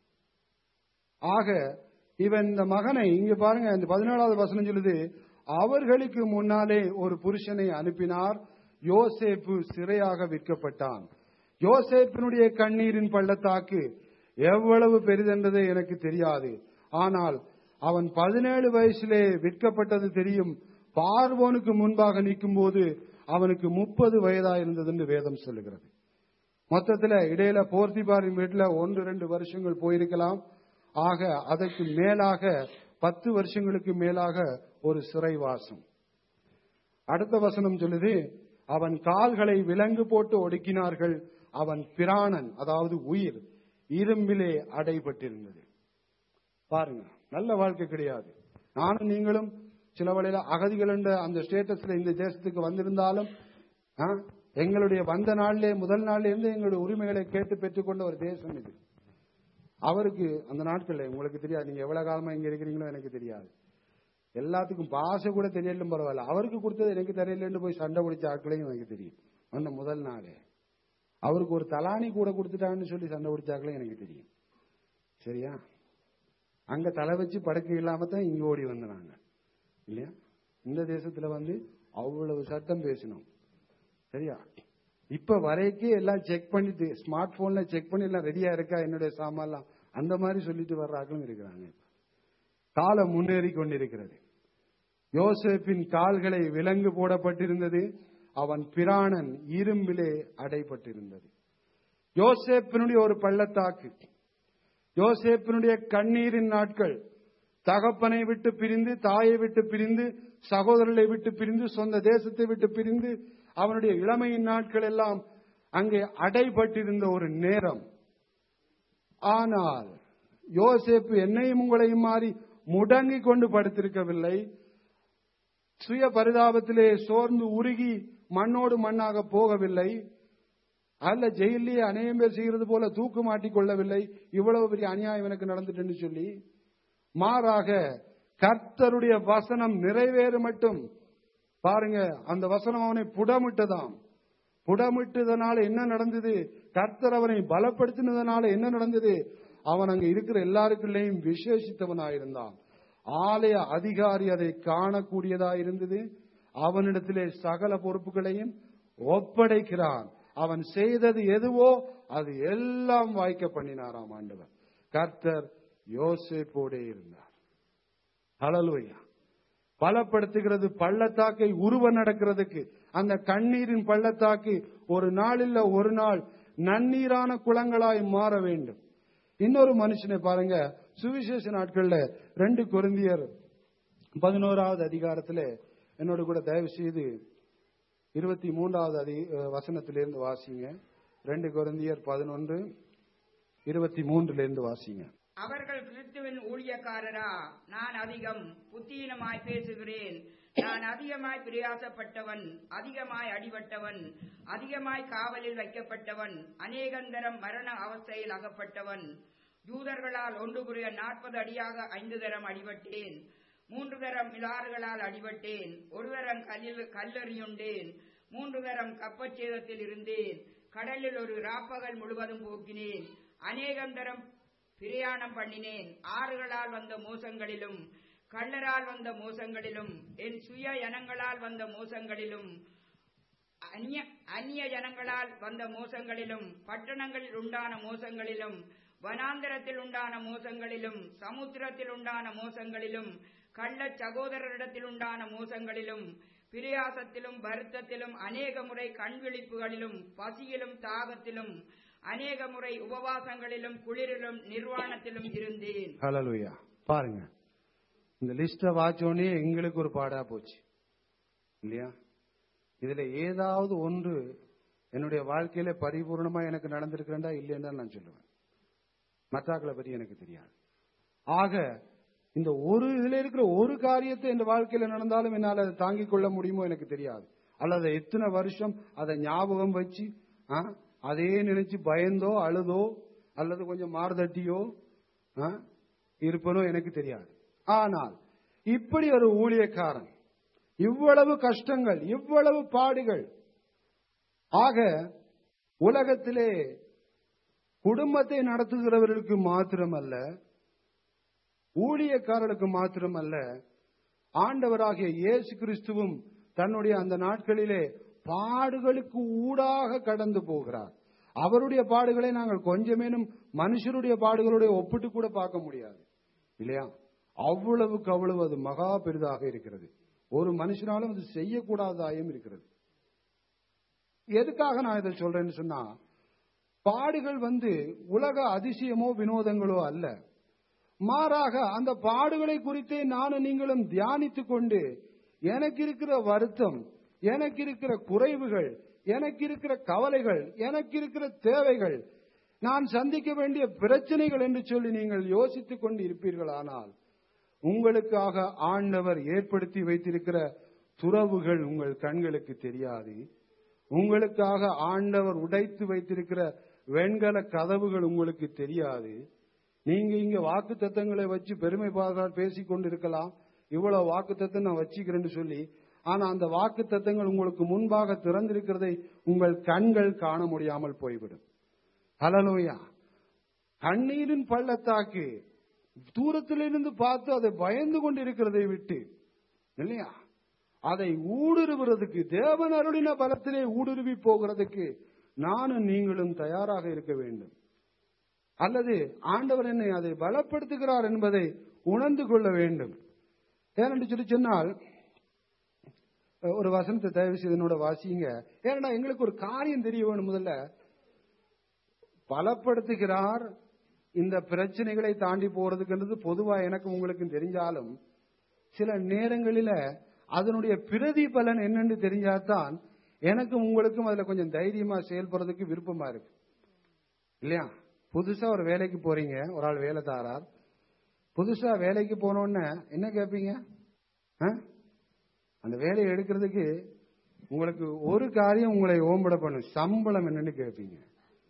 ஆக இவன் இந்த மகனை இங்க பாருங்க இந்த பதினேழாவது வசனம் சொல்லுது அவர்களுக்கு முன்னாலே ஒரு புருஷனை அனுப்பினார் யோசேப்பு சிறையாக விற்கப்பட்டான் யோசேப்பினுடைய கண்ணீரின் பள்ளத்தாக்கு எவ்வளவு பெரிதென்றதே எனக்கு தெரியாது ஆனால் அவன் பதினேழு வயசிலே விற்கப்பட்டது தெரியும் பார்வோனுக்கு முன்பாக நிற்கும் போது அவனுக்கு முப்பது வயதா இருந்தது என்று வேதம் சொல்லுகிறது மொத்தத்துல இடையில போர்த்திபாரின் வீட்டுல ஒன்று ரெண்டு வருஷங்கள் போயிருக்கலாம் ஆக அதற்கு மேலாக பத்து வருஷங்களுக்கு மேலாக ஒரு சிறைவாசம் அடுத்த வசனம் சொல்லுது அவன் கால்களை விலங்கு போட்டு ஒடுக்கினார்கள் அவன் பிராணன் அதாவது உயிர் இரும்பிலே அடைபட்டிருந்தது பாருங்க நல்ல வாழ்க்கை கிடையாது நானும் நீங்களும் சில வழியில அகதிகள் என்ற அந்த ஸ்டேட்டஸ்ல இந்த தேசத்துக்கு வந்திருந்தாலும் ஆ, எங்களுடைய வந்த நாளிலே முதல் நாள்ல இருந்து எங்களுடைய உரிமைகளை கேட்டு பெற்றுக்கொண்ட ஒரு தேசம் இது அவருக்கு அந்த நாட்கள்ல உங்களுக்கு தெரியாது நீங்க எவ்வளவு காலமா இங்க இருக்கிறீங்களோ எனக்கு தெரியாது எல்லாத்துக்கும் பாஷை கூட தெரியலும் பரவாயில்ல அவருக்கு கொடுத்தது எனக்கு தெரியலன்னு போய் சண்டை பிடிச்ச ஆட்களையும் எனக்கு தெரியும் அந்த முதல் நாளே அவருக்கு ஒரு தலானி கூட கொடுத்துட்டான்னு சொல்லி சண்டை பிடிச்ச ஆட்களையும் எனக்கு தெரியும் சரியா அங்க தலை வச்சு படுக்கை இல்லாம தான் இங்க ஓடி வந்தாங்க இல்லையா இந்த தேசத்துல வந்து அவ்வளவு சட்டம் பேசினோம் சரியா இப்ப வரைக்கும் எல்லாம் செக் பண்ணிட்டு ஸ்மார்ட் போன்ல செக் பண்ணி எல்லாம் ரெடியா இருக்கா என்னுடைய சாமான்லாம் அந்த மாதிரி சொல்லிட்டு வர்றாங்களும் இருக்கிறாங்க இப்ப. காலம் முன்னேறி கொண்டிருக்கிறது யோசேப்பின் கால்களை விலங்கு போடப்பட்டிருந்தது அவன் பிராணன் இரும்பிலே அடைபட்டிருந்தது யோசேப்பினுடைய ஒரு பள்ளத்தாக்கு யோசேப்பினுடைய கண்ணீரின் நாட்கள் தகப்பனை விட்டு பிரிந்து தாயை விட்டு பிரிந்து சகோதரர்களை விட்டு பிரிந்து சொந்த தேசத்தை விட்டு பிரிந்து அவனுடைய இளமையின் நாட்கள் எல்லாம் அங்கே அடைபட்டிருந்த ஒரு நேரம் ஆனால் யோசேப்பு என்னையும் உங்களையும் மாறி முடங்கி கொண்டு படுத்திருக்கவில்லை சுய பரிதாபத்திலே சோர்ந்து உருகி மண்ணோடு மண்ணாக போகவில்லை அல்ல ஜெயிலே அநேகம் பேர் செய்கிறது போல தூக்கு மாட்டிக் கொள்ளவில்லை இவ்வளவு பெரிய அநியாயம் எனக்கு நடந்துட்டுன்னு சொல்லி மாறாக கர்த்தருடைய வசனம் நிறைவேறு மட்டும் பாருங்க அந்த வசனம் அவனை புடமிட்டதாம் புடமிட்டதனால என்ன நடந்தது கர்த்தர் அவனை பலப்படுத்தினதனால என்ன நடந்தது அவன் அங்க இருக்கிற எல்லாருக்குள்ளேயும் விசேஷித்தவனாயிருந்தான் ஆலய அதிகாரி அதை காணக்கூடியதா இருந்தது அவனிடத்திலே சகல பொறுப்புகளையும் ஒப்படைக்கிறான் அவன் செய்தது எதுவோ அது எல்லாம் வாய்க்க பண்ணினாராம் ஆண்டவர் கர்த்தர் யோசேப்போடே இருந்தார் ஹalleluya பலப்படுத்துகிறது பள்ளத்தாக்கை உருவ நடக்கிறதுக்கு அந்த கண்ணீரின் பள்ளத்தாக்கு ஒரு நாளில் ஒரு நாள் நன்னீரான குளங்களாய் மாற வேண்டும் இன்னொரு மனுஷனை பாருங்க சுவிசேஷ நாட்கள்ல ரெண்டு கொரிந்தியர் பதினோராவது அதிகாரத்துல என்னோட கூட தயவு செய்து இருபத்தி மூன்றாவது அதி அஹ், வசனத்திலிருந்து வாசிங்க ரெண்டு கொரிந்தியர் பதினொன்று இருபத்தி மூன்றிலிருந்து வாசிங்க அவர்கள் கிறிஸ்துவின் ஊழியக்காரரா நான் அதிகம் புத்தீனமாய் பேசுகிறேன் நான் அதிகமாய் பிரயாசப்பட்டவன் அதிகமாய் அடிபட்டவன் அதிகமாய் காவலில் வைக்கப்பட்டவன் அநேகந்தரம் மரண அவஸ்தையில் அகப்பட்டவன் யூதர்களால் ஒன்று புரிய நாற்பது அடியாக ஐந்து தரம் அடிபட்டேன் மூன்று தரம் மிலாறுகளால் அடிபட்டேன் ஒரு தரம் கல்லில் கல்லறியுண்டேன் மூன்று தரம் கப்பச்சேதத்தில் இருந்தேன் கடலில் ஒரு ராப்பகல் முழுவதும் போக்கினேன் அநேகம் தரம் பிரயாணம் பண்ணினேன் ஆறுகளால் வந்த மோசங்களிலும் கள்ளரால் வந்த மோசங்களிலும் என் சுய இனங்களால் வந்த மோசங்களிலும் அந்நிய அந்நிய ஜனங்களால் வந்த மோசங்களிலும் பட்டணங்களில் உண்டான மோசங்களிலும் வனாந்தரத்தில் உண்டான மோசங்களிலும் சமுத்திரத்தில் உண்டான மோசங்களிலும் கள்ள சகோதரரிடத்தில் உண்டான மோசங்களிலும் பிரியாசத்திலும் வருத்தத்திலும் அநேக முறை கண்விழிப்புகளிலும் பசியிலும் தாகத்திலும் அநேக முறை உபவாசங்களிலும் குளிரிலும் நிர்வாணத்திலும் இருந்தேன் ஹalleluya பாருங்க இந்த லிஸ்ட வாச்சோடனே எங்களுக்கு ஒரு பாடா போச்சு இல்லையா இதுல ஏதாவது ஒன்று என்னுடைய வாழ்க்கையில பரிபூர்ணமா எனக்கு நடந்திருக்கிறேன்டா இல்லையா நான் சொல்லுவேன் மற்றாக்களை பற்றி எனக்கு தெரியாது ஆக இந்த ஒரு இதுல இருக்கிற ஒரு காரியத்தை இந்த வாழ்க்கையில நடந்தாலும் என்னால் அதை தாங்கிக் கொள்ள முடியுமோ எனக்கு தெரியாது அல்லது எத்தனை வருஷம் அதை ஞாபகம் வச்சு ஆ, அதே நினைச்சு பயந்தோ அழுதோ அல்லது கொஞ்சம் மார்தட்டியோ ஆ, இருப்பனோ எனக்கு தெரியாது ஆனால் இப்படி ஒரு ஊழியக்காரன் இவ்வளவு கஷ்டங்கள் இவ்வளவு பாடுகள் ஆக உலகத்திலே குடும்பத்தை நடத்துகிறவர்களுக்கு மாத்திரமல்ல ஊழியக்காரர்களுக்கு மாத்திரமல்ல ஆண்டவராகிய இயேசு கிறிஸ்துவும் தன்னுடைய அந்த நாட்களிலே பாடுகளுக்கு ஊடாக கடந்து போகிறார் அவருடைய பாடுகளை நாங்கள் கொஞ்சமேனும் மனுஷருடைய பாடுகளோட ஒப்பிட்டு கூட பார்க்க முடியாது இல்லையா அவ்வளவுக்கு அவ்வளவு அது மகா பெரிதாக இருக்கிறது ஒரு மனுஷனாலும் அது செய்யக்கூடாததாயும் இருக்கிறது எதுக்காக நான் இதை சொல்றேன்னு சொன்னா பாடுகள் வந்து உலக அதிசயமோ வினோதங்களோ அல்ல மாறாக அந்த பாடுகளை குறித்தே நானும் நீங்களும் தியானித்துக் கொண்டு எனக்கு இருக்கிற வருத்தம் எனக்கு இருக்கிற குறைவுகள் எனக்கு இருக்கிற கவலைகள் எனக்கு இருக்கிற தேவைகள் நான் சந்திக்க வேண்டிய பிரச்சனைகள் என்று சொல்லி நீங்கள் யோசித்துக் கொண்டு இருப்பீர்களானால் உங்களுக்காக ஆண்டவர் ஏற்படுத்தி வைத்திருக்கிற துறவுகள் உங்கள் கண்களுக்கு தெரியாது உங்களுக்காக ஆண்டவர் உடைத்து வைத்திருக்கிற வெண்கல கதவுகள் உங்களுக்கு தெரியாது நீங்க இங்க வாக்கு தத்தங்களை வச்சு பெருமை பாராட்டு பேசிக் கொண்டிருக்கலாம் இவ்வளவு வாக்கு தத்தம் நான் வச்சுக்கிறேன்னு சொல்லி ஆனா அந்த வாக்கு தத்தங்கள் உங்களுக்கு முன்பாக திறந்திருக்கிறதை உங்கள் கண்கள் காண முடியாமல் போய்விடும் ஹலலோயா கண்ணீரின் பள்ளத்தாக்கு தூரத்திலிருந்து பார்த்து அதை பயந்து கொண்டிருக்கிறதை விட்டு இல்லையா அதை ஊடுருவுறதுக்கு தேவன் அருளின பலத்திலே ஊடுருவி போகிறதுக்கு நானும் நீங்களும் தயாராக இருக்க வேண்டும் அல்லது ஆண்டவர் என்னை அதை பலப்படுத்துகிறார் என்பதை உணர்ந்து கொள்ள வேண்டும் ஏனென்று சொல்லி சொன்னால் ஒரு வசனத்தை தயவு செய்து என்னோட வாசிங்க ஏன்னா எங்களுக்கு ஒரு காரியம் தெரிய வேணும் முதல்ல பலப்படுத்துகிறார் இந்த பிரச்சனைகளை தாண்டி போறதுக்குன்றது பொதுவா எனக்கு உங்களுக்கும் தெரிஞ்சாலும் சில நேரங்களில அதனுடைய பிரதிபலன் என்னன்னு தெரிஞ்சாதான் எனக்கும் உங்களுக்கும் அதுல கொஞ்சம் தைரியமா செயல்படுறதுக்கு விருப்பமா இருக்கு இல்லையா புதுசா ஒரு வேலைக்கு போறீங்க ஒரு ஆள் வேலை தாரார் புதுசா வேலைக்கு போனோன்னு என்ன கேட்பீங்க ஆ? அந்த வேலையை எடுக்கிறதுக்கு உங்களுக்கு ஒரு காரியம் உங்களை ஓம்பட பண்ணும் சம்பளம் என்னன்னு கேட்பீங்க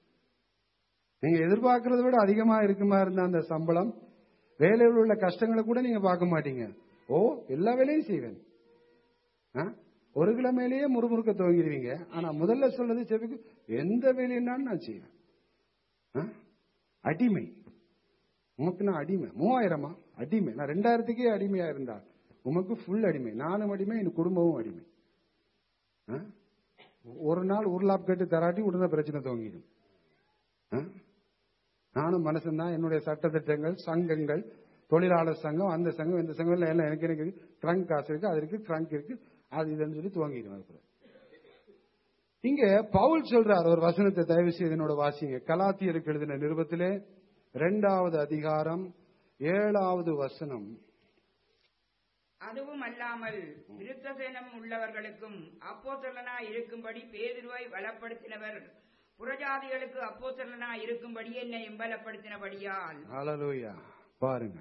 நீங்க எதிர்பார்க்கறத விட அதிகமா இருக்குமா இருந்த அந்த சம்பளம் வேலையில் உள்ள கஷ்டங்களை கூட நீங்க பார்க்க மாட்டீங்க ஓ எல்லா வேலையும் செய்வேன் ஆ? ஒரு கிழமையிலேயே முறுமுறுக்க துவங்கிடுவீங்க ஆனா முதல்ல சொல்றது செவிக்கு எந்த வேலையினாலும் நான் செய்வேன் ஆ? அடிமை உமக்கு நான் அடிமை மூவாயிரமா அடிமை நான் ரெண்டாயிரத்துக்கே அடிமையா இருந்தா உமக்கு ஃபுல் அடிமை நானும் அடிமை என் குடும்பமும் அடிமை ஆ? ஒரு நாள் உருளாப் கேட்டு தராட்டி உடனே பிரச்சனை துவங்கிடும் ஆ? நானும் மனசன் தான் என்னுடைய சட்டத்திட்டங்கள் சங்கங்கள் தொழிலாளர் சங்கம் அந்த சங்கம் இந்த சங்கம் எல்லாம் எல்லாம் எனக்கு எனக்கு ட்ரங்க் காசு இருக்கு அது இருக்கு ட்ரங்க் இருக்கு அது இதுன்னு சொல்லி துவங்கிடும் அதுக்கு இங்க பவுல் சொல்றார் ஒரு வசனத்தை தயவு செய்து என்னோட வாசிங்க கலாத்தியருக்கு எழுதின நிருபத்திலே இரண்டாவது அதிகாரம் ஏழாவது வசனம் அதுவும் அல்லாமல் விருத்தசேனம் உள்ளவர்களுக்கும் அப்போஸ்தலனாய் இருக்கும்படி பேதுருவை பலப்படுத்தினவர் புறஜாதிகளுக்கு அப்போஸ்தலனாய் இருக்கும்படி என்னையும் பலப்படுத்தினபடியால் ஹalleluya பாருங்க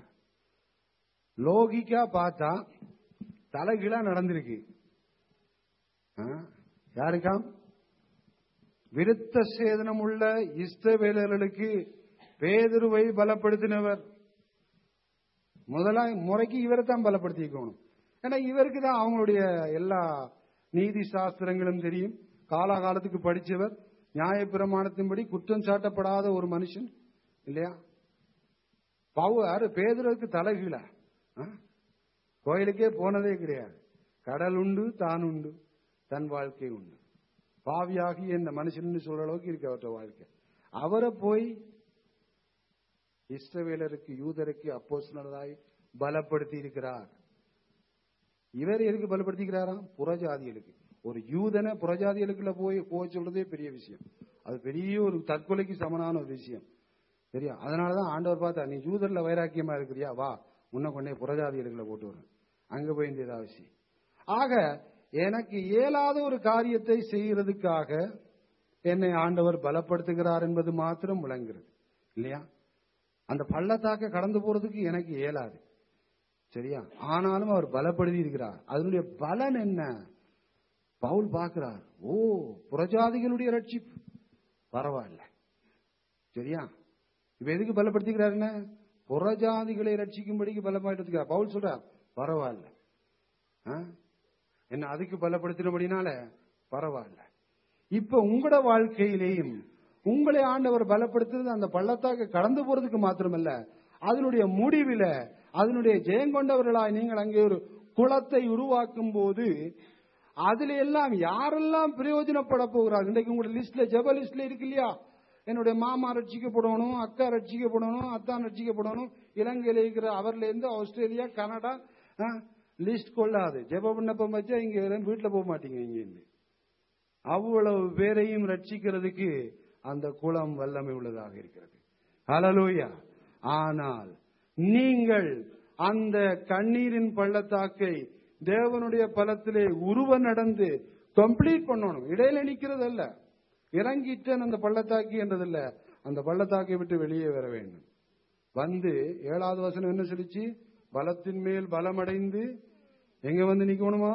லோகிக்கா பார்த்தா தலைகீழா நடந்திருக்கு ஆ? யாருக்காம் விருத்த சேதனம் உள்ள இஸ்தவேலர்களுக்கு பேதுருவை பலப்படுத்தினவர் முதலா முறைக்கு இவரை தான் பலப்படுத்திக்கணும் ஏன்னா இவருக்கு தான் அவங்களுடைய எல்லா நீதி சாஸ்திரங்களும் தெரியும் காலாகாலத்துக்கு படிச்சவர் நியாயப்பிரமாணத்தின்படி குற்றம் சாட்டப்படாத ஒரு மனுஷன் இல்லையா பவுர் பேதுருக்கு தலைகீழ கோயிலுக்கே போனதே கிடையாது கடல் உண்டு தான் உண்டு தன் வாழ்க்கை உண்டு பாவியாகி இந்த மனுஷன் சொல்ற அளவுக்கு இருக்கு அவர்கிட்ட வாழ்க்கை அவரை போய் இஸ்ரவேலருக்கு யூதருக்கு அப்போஸ்தலராய் பலப்படுத்தி இருக்கிறார் இவர் எதுக்கு பலப்படுத்திக்கிறாராம் புறஜாதிகளுக்கு ஒரு யூதனை புறஜாதிகளுக்குள்ள போய் போய் சொல்றதே பெரிய விஷயம் அது பெரிய ஒரு தற்கொலைக்கு சமனான ஒரு விஷயம் சரியா அதனாலதான் ஆண்டவர் பார்த்தா நீ யூதர்ல வைராக்கியமா இருக்கிறியா வா உன்னை கொண்டே புறஜாதிகளுக்குள்ள போட்டு வரேன் அங்க போய் இந்த அவசியம் ஆக எனக்கு இயலாத ஒரு காரியத்தை செய்யறதுக்காக என்னை ஆண்டவர் பலப்படுத்துகிறார் என்பது மாத்திரம் விளங்குறது இல்லையா அந்த பள்ளத்தாக்க கடந்து போறதுக்கு எனக்கு இயலாது சரியா ஆனாலும் அவர் பலப்படுத்தி இருக்கிறார் அதனுடைய பலன் என்ன பவுல் பார்க்கிறார் ஓ புறஜாதிகளுடைய ரட்சிப்பு பரவாயில்ல சரியா இப்ப எதுக்கு பலப்படுத்திக்கிறார் என்ன புறஜாதிகளை ரட்சிக்கும்படிக்கு பலப்படுத்துகிறார் பவுல் சொல்றார் பரவாயில்ல ஆ? என்ன அதுக்கு பலப்படுத்தினபடினால பரவாயில்ல இப்ப உங்களோட வாழ்க்கையிலேயும் உங்களை ஆண்டவர் பலப்படுத்துறது அந்த பள்ளத்தாக்க கடந்து போறதுக்கு மாத்திரமல்ல அதனுடைய முடிவில அதனுடைய ஜெயங்கொண்டவர்களாய் நீங்கள் அங்கே ஒரு குளத்தை உருவாக்கும் போது அதுல எல்லாம் யாரெல்லாம் பிரயோஜனப்பட போகிறார்கள் இன்றைக்கு உங்களோட லிஸ்ட்ல ஜெப லிஸ்ட்ல இருக்கு இல்லையா என்னுடைய மாமா ரட்சிக்கப்படணும் அக்கா ரட்சிக்கப்படணும் அத்தான் ரட்சிக்கப்படணும் இலங்கையில இருக்கிற அவர்ல இருந்து ஆஸ்திரேலியா கனடா லிஸ்ட் கொள்ளாது ஜெப விண்ணப்பம் வச்சா இங்க யாரும் வீட்டுல போக மாட்டீங்க இங்க இருந்து அவ்வளவு பேரையும் ரட்சிக்கிறதுக்கு அந்த குளம் வல்லமை உள்ளதாக இருக்கிறது ஹalleluya ஆனால் நீங்கள் அந்த கண்ணீரின் பள்ளத்தாக்கை தேவனுடைய பலத்திலே உருவ நடந்து கம்ப்ளீட் பண்ணணும் இடையில நிக்கிறது அல்ல இறங்கிட்டேன் அந்த பள்ளத்தாக்கி என்றதில்ல அந்த பள்ளத்தாக்கை விட்டு வெளியே வர வேண்டும் வந்து ஏழாவது வசனம் என்ன சொல்லிச்சு பலத்தின் மேல் பலமடைந்து எங்க வந்து நிக்கணுமா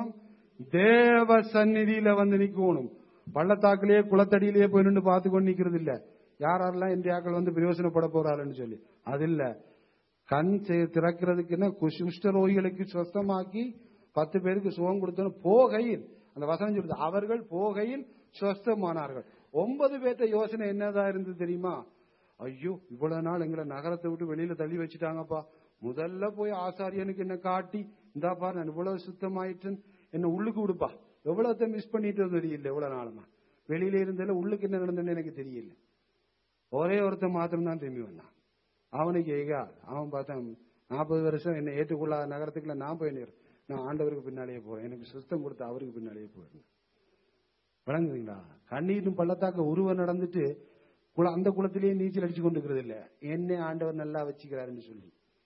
தேவ சந்நிதியில வந்து நிக்கணும் பள்ளத்தாக்கிலேயே குளத்தடியிலேயே போய் நின்று பார்த்து கொண்டு நிக்கிறது இல்ல யார் யாரெல்லாம் இந்தியாக்கள் வந்து பிரயோசனப்பட போறாருன்னு சொல்லி அது இல்ல கண் செ- திறக்கிறதுக்கு என்ன குஷ்- குஷ்டரோகிகளுக்கு சுஸ்தமாக்கி பத்து பேருக்கு சுகம் கொடுத்தோம் போகையில் அந்த வசனம் சொல்லுது அவர்கள் போகையில் சுஸ்தமானார்கள் ஒன்பது பேர்த்த யோசனை என்னதா இருந்தது தெரியுமா ஐயோ இவ்வளவு நாள் எங்களை நகரத்தை விட்டு வெளியில தள்ளி வச்சுட்டாங்கப்பா முதல்ல போய் ஆசாரியனுக்கு என்ன காட்டி இந்தா பாரு நான் இவ்வளவு சுத்தமாயிட்டேன் என்ன உள்ளுக்கு விடுப்பா எவ்வளவுத்த மிஸ் பண்ணிட்டு தெரியல எவ்வளவு நாளுமா வெளியில இருந்ததுல உள்ளுக்கு என்ன நடந்ததுன்னு எனக்கு தெரியல ஒரே ஒருத்தன் மாத்திரம் தான் திரும்பி வந்தான் அவனுக்கு எகா அவன் பார்த்தான் நாற்பது வருஷம் என்னை ஏற்றுக்கொள்ளாத நகரத்துக்குள்ள நான் போய் நிறேன் நான் ஆண்டவருக்கு பின்னாலேயே போறேன் எனக்கு சுத்தம் கொடுத்த அவருக்கு பின்னாலேயே போயிருந்தேன் விளங்குதுங்களா கண்ணீரும் பள்ளத்தாக்க உருவ நடந்துட்டு குள- அந்த குளத்திலேயே நீச்சல் அடிச்சு கொண்டு இருக்கிறது இல்ல என்னை ஆண்டவர் நல்லா வச்சுக்கிறாருன்னு சொல்லி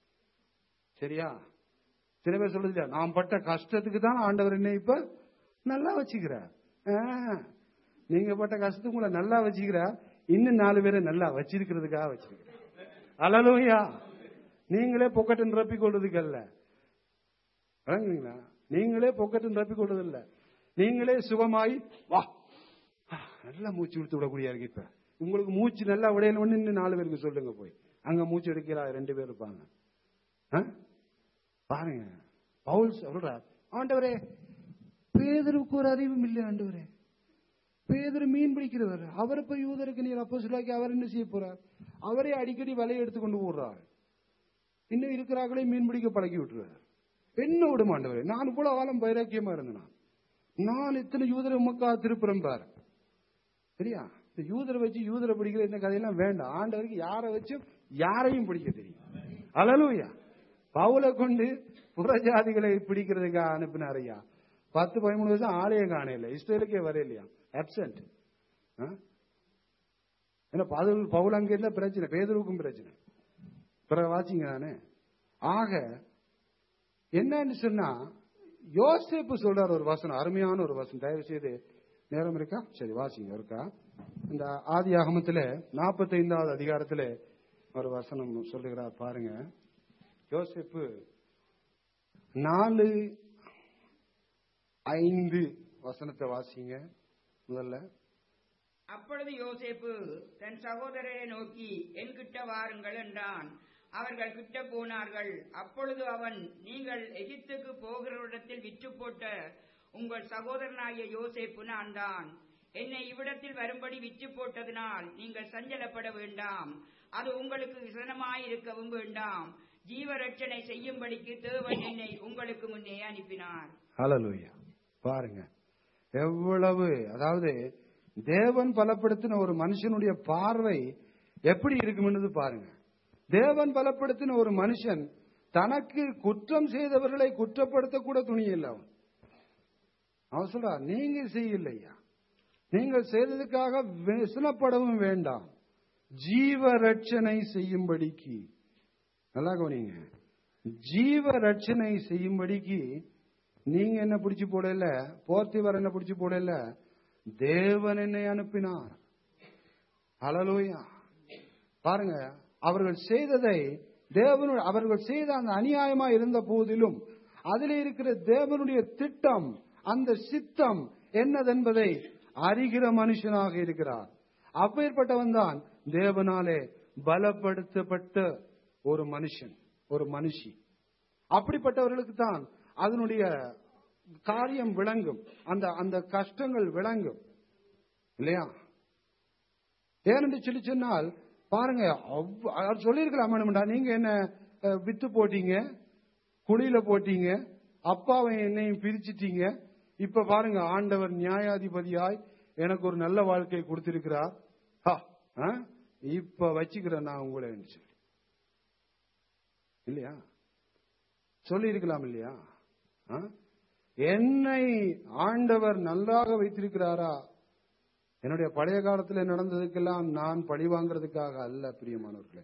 சரியா சில பேர் சொல்றது இல்லையா நான் பட்ட கஷ்டத்துக்கு தான் ஆண்டவர் என்ன இப்ப நல்லா வச்சுக்கிறார் ஆ, நீங்க பட்ட கஷ்டத்துக்கு உங்களை நல்லா வச்சுக்கிறார் இன்னும் நாலு பேரை நல்லா வச்சிருக்கிறதுக்காக வச்சிருக்கிறார் அலலோயா நீங்களே பொக்கட்டன் நிரப்பிக் கொள்றதுக்கு அல்ல விளங்குறீங்களா நீங்களே பொக்கட்டன் நிரப்பிக் கொள்றது இல்ல நீங்களே சுகமாய் வா ஆ, நல்லா மூச்சு விடுத்து விடக்கூடிய இருக்கு இப்ப உங்களுக்கு மூச்சு நல்லா விடையணும்னு இன்னும் நாலு பேருக்கு சொல்லுங்க போய் அங்க மூச்சு எடுக்கிறா ரெண்டு பேர் இருப்பாங்க ஆ? பாருங்க பவுல் சொல்றார் ஆண்டவரே பேதருக்கு ஒரு அறிவும் இல்லை ஆண்டவரே பேதர் மீன் பிடிக்கிறவர் அவரை போய் யூதருக்கு நீர் அப்போ சொல்லாக்கி அவர் என்ன செய்ய போறார் அவரே அடிக்கடி வலையை எடுத்து கொண்டு போடுறார் இன்னும் இருக்கிறார்களே மீன் பிடிக்க பழக்கி விட்டுருவார் என்ன விட மாட்டவரே நான் இவ்வளவு காலம் வைராக்கியமா இருந்தேன் நான் இத்தனை யூதரை உமக்கா திருப்புறம் பாரு சரியா இந்த யூதரை வச்சு யூதரை பிடிக்கிற இந்த கதையெல்லாம் வேண்டாம் ஆண்டவருக்கு யாரை வச்சு யாரையும் பிடிக்க தெரியும் அலலூயா பவுலை கொண்டு புறஜாதிகளை பிடிக்கிறதுக்காக அனுப்பினார் ஐயா பத்து பதிமூணு வருஷம் ஆலயம் காணையில இஸ்ரேலுக்கே வரையிலையா அப்சென்ட் ஏன்னா பவுல் பவுல் அங்க இருந்தா பிரச்சனை பேதருக்கும் பிரச்சனை பிறகு வாச்சிங்க நானே ஆக என்னன்னு சொன்னா யோசேப்பு சொல்றார் ஒரு வசனம் அருமையான ஒரு வசனம் தயவு செய்து நேரம் இருக்கா சரி வாசிங்க இருக்கா இந்த ஆதி ஆகமத்துல நாற்பத்தைந்தாவது அதிகாரத்துல ஒரு வசனம் சொல்லுகிறார் பாருங்க யோசேப்பு நாலு ஐந்து வசனத்தை வாசிங்க முதல்ல அப்பொழுது யோசேப்பு தன் சகோதரரை நோக்கி என்கிட்ட வாருங்கள் என்றான் அவர்கள் கிட்ட போனார்கள் அப்பொழுது அவன் நீங்கள் எகிப்துக்கு போகிறவரிடத்தில் விற்று போட்ட உங்கள் சகோதரனாகிய யோசேப்பு நான் தான் என்னை இவ்விடத்தில் வரும்படி விற்று போட்டதினால் நீங்கள் சஞ்சலப்பட வேண்டாம் அது உங்களுக்கு விசனமாயிருக்கவும் வேண்டாம் ஜீவரட்சணை செய்யும்படிக்கு தேவன் என்னை உங்களுக்கு முன்னே அனுப்பினார் ஹalleluya பாருங்க எவ்வளவு அதாவது தேவன் பலப்படுத்தின ஒரு மனுஷனுடைய பார்வை எப்படி இருக்கும்னு பாருங்க தேவன் பலப்படுத்தின ஒரு மனுஷன் தனக்கு குற்றம் செய்தவர்களை குற்றப்படுத்த கூட துணியில்லை அவன் அவன் சொல்றா நீங்க செய்யலையா நீங்கள் செய்ததுக்காக விசனப்படவும் வேண்டாம் ஜீவ ரட்சணை செய்யும்படிக்கு நல்லா கவனிங்க ஜீவ ரட்சணை செய்யும்படிக்கு நீங்க என்ன பிடிச்சு போடல போர்த்திவர் என்ன பிடிச்சு போடல தேவன் என்னை அனுப்பினார் அலலோயா பாருங்க அவர்கள் செய்ததை தேவனு அவர்கள் செய்த அந்த அநியாயமா இருந்த போதிலும் அதில் இருக்கிற தேவனுடைய திட்டம் அந்த சித்தம் என்னதென்பதை அறிகிற மனுஷனாக இருக்கிறார் அப்பேற்பட்டவன் தான் தேவனாலே பலப்படுத்தப்பட்ட ஒரு மனுஷன் ஒரு மனுஷி அப்படிப்பட்டவர்களுக்கு தான் அதனுடைய காரியம் விளங்கும் அந்த அந்த கஷ்டங்கள் விளங்கும் இல்லையா ஏனென்று சொல்லி சொன்னால் பாருங்க அவ்- அவர் சொல்லியிருக்கலாம் வேணும்டா நீங்க என்ன அஹ், வித்து போட்டீங்க குழியில போட்டீங்க அப்பாவை என்னையும் பிரிச்சிட்டீங்க இப்ப பாருங்க ஆண்டவர் நியாயாதிபதியாய் எனக்கு ஒரு நல்ல வாழ்க்கை கொடுத்திருக்கிறார் ஹா, ஆ? இப்ப வச்சுக்கிறேன் நான் உங்களை சொல்லி இல்லையா சொல்லி இருக்கலாம் இல்லையா ஆ? என்னை ஆண்டவர் நன்றாக வைத்திருக்கிறாரா என்னுடைய பழைய காலத்தில் நடந்ததுக்கெல்லாம் நான் பழி வாங்குறதுக்காக அல்ல பிரியமானவர்களே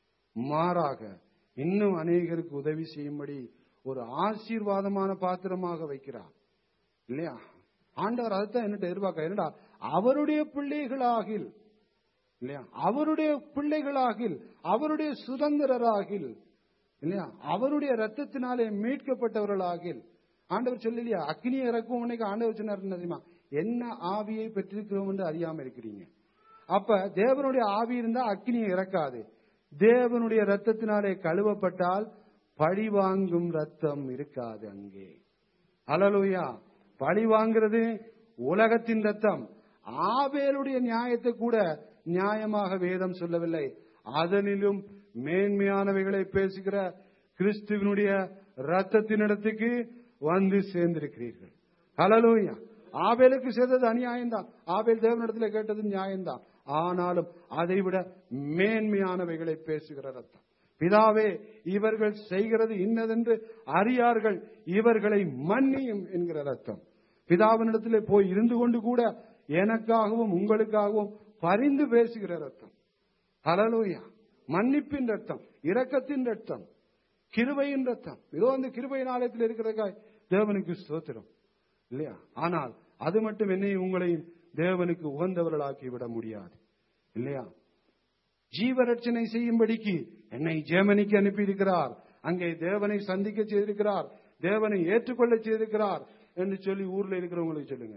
மாறாக இன்னும் அநேகருக்கு உதவி செய்யும்படி ஒரு ஆசீர்வாதமான பாத்திரமாக வைக்கிறார் இல்லையா ஆண்டவர் அதுதான் என்னட்ட எதிர்பார்க்க என்னடா அவருடைய பிள்ளைகளாகில் இல்லையா அவருடைய பிள்ளைகளாகில் அவருடைய சுதந்திரராகில் இல்லையா அவருடைய ரத்தத்தினாலே மீட்கப்பட்டவர்களாகில் ஆண்டவர் சொல்லலையா அக்னியை இறக்கும் உன்னைக்கு ஆண்டவர் சொன்னார் என்ன தெரியுமா என்ன ஆவியை பெற்றிருக்கிறோம் என்று அறியாம இருக்கிறீங்க அப்ப தேவனுடைய ஆவி இருந்தா அக்னியை இறக்காது தேவனுடைய ரத்தத்தினாலே கழுவப்பட்டால் பழி வாங்கும் ரத்தம் இருக்காது அங்கே அலலுயா பழி வாங்குறது உலகத்தின் ரத்தம் ஆவேலுடைய நியாயத்தை கூட நியாயமாக வேதம் சொல்லவில்லை அதனிலும் மேன்மையானவைகளை பேசுகிற கிறிஸ்துவனுடைய ரத்தத்தினிடத்துக்கு வந்து சேர்ந்திருக்கிறீர்கள் ஹalleluya ஆபேலுக்கு செய்தது அநியாயம்தான் ஆபேல் தேவனிடத்துல கேட்டது நியாயம்தான் ஆனாலும் அதைவிட மேன்மையானவைகளை பேசுகிற ரத்தம் பிதாவே இவர்கள் செய்கிறது இன்னதென்று அறியார்கள் இவர்களை மன்னியும் என்கிற ரத்தம் பிதாவினிடத்திலே போய் இருந்து கொண்டு கூட எனக்காகவும் உங்களுக்காகவும் பரிந்து பேசுகிற ரத்தம் ஹalleluya மன்னிப்பின் ரத்தம் இரக்கத்தின் ரத்தம் கிருபையின் ரத்தம் இதோ அந்த கிருபையின் ஆலயத்தில் இருக்கிறதுக்காய் தேவனுக்கு ஸ்தோத்திரம் இல்லையா ஆனால் அது மட்டும் என்னையும் உங்களையும் தேவனுக்கு உகந்தவர்களாக்கி விட முடியாது இல்லையா ஜீவரட்சணை செய்யும்படிக்கு என்னை ஜெர்மனிக்கு அனுப்பியிருக்கிறார் அங்கே தேவனை சந்திக்க செய்திருக்கிறார் தேவனை ஏற்றுக்கொள்ள செய்திருக்கிறார் என்று சொல்லி ஊர்ல இருக்கிறவங்களுக்கு சொல்லுங்க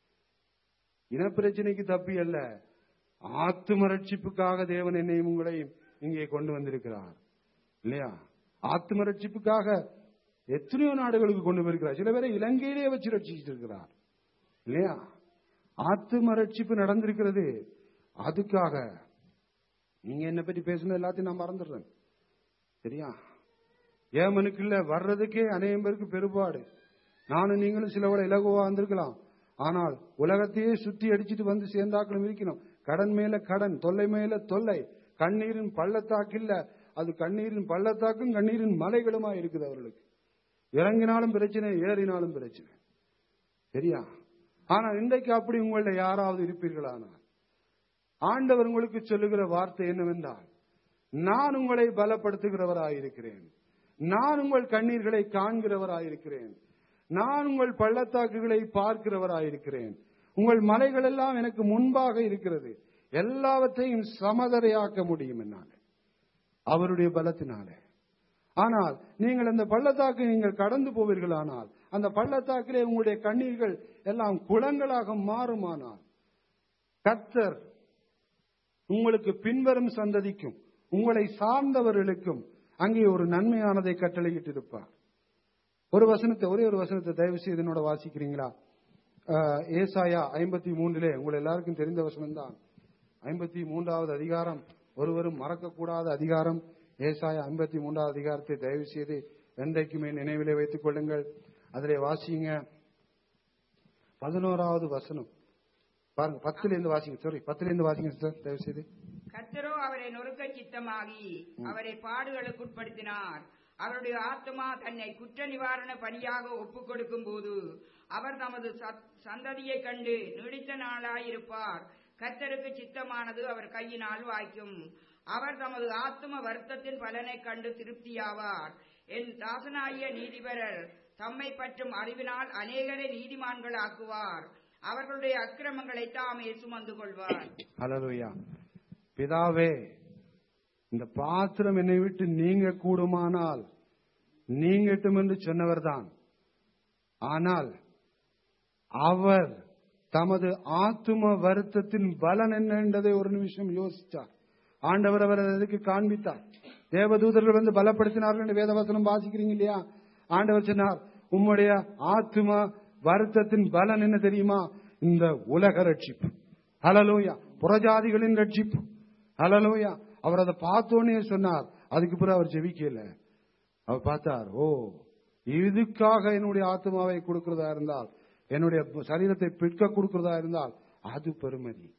இனப்பிரச்சனைக்கு தப்பி அல்ல ஆத்தும ரட்சிப்புக்காக தேவன் என்னையும் உங்களையும் இங்கே கொண்டு வந்திருக்கிறார் இல்லையா ஆத்தும ரட்சிப்புக்காக எத்தனையோ நாடுகளுக்கு கொண்டு போயிருக்கிறார் சில பேரை இலங்கையிலே வச்சு ரட்சிச்சிட்டு இருக்கிறார் இல்லையா ஆத்தும ரட்சிப்பு நடந்திருக்கிறது அதுக்காக நீங்க என்ன பற்றி பேசுனது எல்லாத்தையும் நான் மறந்துடுறேன் சரியா ஏமனுக்கு இல்ல வர்றதுக்கே அநேகம் பேருக்கு பெருபாடு நானும் நீங்களும் சிலவோட இலகுவா வந்திருக்கலாம் ஆனால் உலகத்தையே சுற்றி அடிச்சிட்டு வந்து சேர்ந்தாக்களும் இருக்கணும் கடன் மேல கடன் தொல்லை மேல தொல்லை கண்ணீரின் பள்ளத்தாக்கில்ல அது கண்ணீரின் பள்ளத்தாக்கும் கண்ணீரின் மலைகளுமா இருக்குது அவர்களுக்கு இறங்கினாலும் பிரச்சனை ஏறினாலும் பிரச்சனை சரியா ஆனா இன்றைக்கு அப்படி உங்கள யாராவது இருப்பீர்களானால் ஆண்டவர் உங்களுக்கு சொல்லுகிற வார்த்தை என்னவென்றால் நான் உங்களை பலப்படுத்துகிறவராயிருக்கிறேன் நான் உங்கள் கண்ணீர்களை காண்கிறவராயிருக்கிறேன் நான் உங்கள் பள்ளத்தாக்குகளை பார்க்கிறவராயிருக்கிறேன் உங்கள் மலைகள் எல்லாம் எனக்கு முன்பாக இருக்கிறது எல்லாவற்றையும் சமதரையாக்க முடியும் என்னால அவருடைய பலத்தினாலே ஆனால் நீங்கள் அந்த பள்ளத்தாக்கை நீங்கள் கடந்து போவீர்களானால் அந்த பள்ளத்தாக்கிலே உங்களுடைய கண்ணீர்கள் எல்லாம் குளங்களாக மாறுமானால் கர்த்தர் உங்களுக்கு பின்வரும் சந்ததிக்கும் உங்களை சார்ந்தவர்களுக்கும் அங்கே ஒரு நன்மையானதை கட்டளையிட்டிருப்பார் ஒரு வசனத்தை ஒரே ஒரு வசனத்தை தயவு செய்து என்னோட வாசிக்கிறீங்களா ஆஹ், ஏசாயா ஐம்பத்தி மூன்றிலே உங்கள் எல்லாருக்கும் தெரிந்த வசனம் தான் ஐம்பத்தி மூன்றாவது அதிகாரம் ஒருவரும் மறக்கக்கூடாத அதிகாரம் ஏசாயா ஐம்பத்தி மூன்றாவது அதிகாரத்தை தயவு செய்து என்றைக்குமே நினைவிலே வைத்துக் கொள்ளுங்கள் அதிலே வாசிங்க பதினோராவது வசனம் பாருங்க பத்துல இருந்து வாசிங்க சாரி பத்துல இருந்து வாசிங்க சார் தயவு செய்து கர்த்தரோ அவரை நொறுக்க சித்தமாகி அவரை பாடுகளுக்குட்படுத்தினார் அவருடைய ஆத்மா தன்னை குற்ற நிவாரண பணியாக ஒப்புக் கொடுக்கும் போது அவர் தமது சத்- சந்ததியைக் கண்டு நீடித்த நாளாயிருப்பார் கர்த்தருக்கு சித்தமானது அவர் கையினால் வாய்க்கும் அவர் தமது ஆத்தும வருத்தத்தின் பலனைக் கண்டு திருப்தியாவார் என் தாசனாகிய நீதிபரர் தம்மை பற்றும் அறிவினால் அநேகரை நீதிமான்களாக்குவார் அவர்களுடைய அக்கிரமங்களை தாமே சுமந்து கொள்வார் ஹalleluya பிதாவே இந்த பாத்திரம் என்னை விட்டு நீங்க கூடுமானால் நீங்கட்டும் என்று சொன்னவர்தான் ஆனால் அவர் தமது ஆத்தும வருத்தத்தின் பலன் என்ன என்றதை ஒரு நிமிஷம் யோசித்தார் ஆண்டவர் அவர் அதுக்கு காண்பித்தார் தேவதூதர்கள் வந்து பலப்படுத்தினார்கள் என்று வேதவசனம் வாசிக்கிறீங்க இல்லையா ஆண்டவர் சொன்னார் உம்முடைய ஆத்தும வருத்தத்தின் பலன் என்ன தெரியுமா இந்த உலக ரட்சிப்பு ஹலலூயா புறஜாதிகளின் ரட்சிப்பு ஹலலூயா அவர் அதை பார்த்தோன்னே சொன்னார் அதுக்கு பிறகு அவர் ஜெபிக்கல அவர் பார்த்தார் ஓ இதுக்காக என்னுடைய ஆத்மாவை கொடுக்கிறதா இருந்தால் என்னுடைய சரீரத்தை பிற்க கொடுக்கிறதா இருந்தால் அது பெருமதி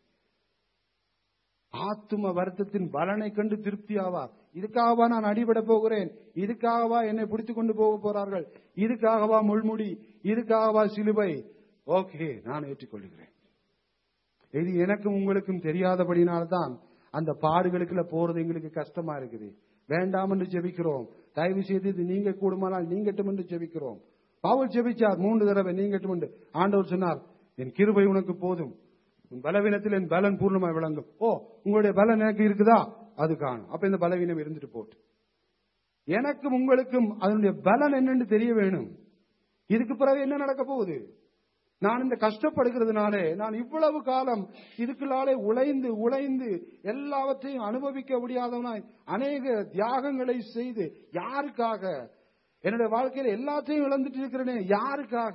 ஆத்தும வருத்தத்தின் பலனை கண்டு திருப்தி ஆவார் இதுக்காகவா நான் அடிபட போகிறேன் இதுக்காகவா என்னை பிடித்துக் கொண்டு போக போறார்கள் இதுக்காகவா முள்முடி இதுக்காகவா சிலுவை ஓகே நான் ஏற்றுக்கொள்கிறேன் இது எனக்கும் உங்களுக்கும் தெரியாதபடினால்தான் அந்த பாடுகளுக்குள்ள போறது எங்களுக்கு கஷ்டமா இருக்குது வேண்டாம் என்று ஜெபிக்கிறோம் தயவு செய்து இது நீங்க கூடுமானால் நீங்கட்டும் என்று ஜெபிக்கிறோம் பவுல் ஜெபிச்சார் மூன்று தடவை நீங்கட்டும் என்று ஆண்டவர் சொன்னார் என் கிருபை உனக்கு போதும் உன் பலவீனத்தில் என் பலன் பூர்ணமாய் விளங்கும் ஓ உங்களுடைய பலன் எனக்கு இருக்குதா அது காணும் அப்ப இந்த பலவீனம் இருந்துட்டு போட்டு எனக்கும் உங்களுக்கும் அதனுடைய பலன் என்னன்னு தெரிய வேணும் இதுக்கு பிறகு என்ன நடக்க போகுது நான் இந்த கஷ்டப்படுகிறதுனாலே நான் இவ்வளவு காலம் இதுக்குள்ளாலே உழைந்து உழைந்து எல்லாவற்றையும் அனுபவிக்க முடியாதவனாய் அநேக தியாகங்களை செய்து யாருக்காக என்னுடைய வாழ்க்கையில எல்லாத்தையும் இழந்துட்டு இருக்கிறேனே யாருக்காக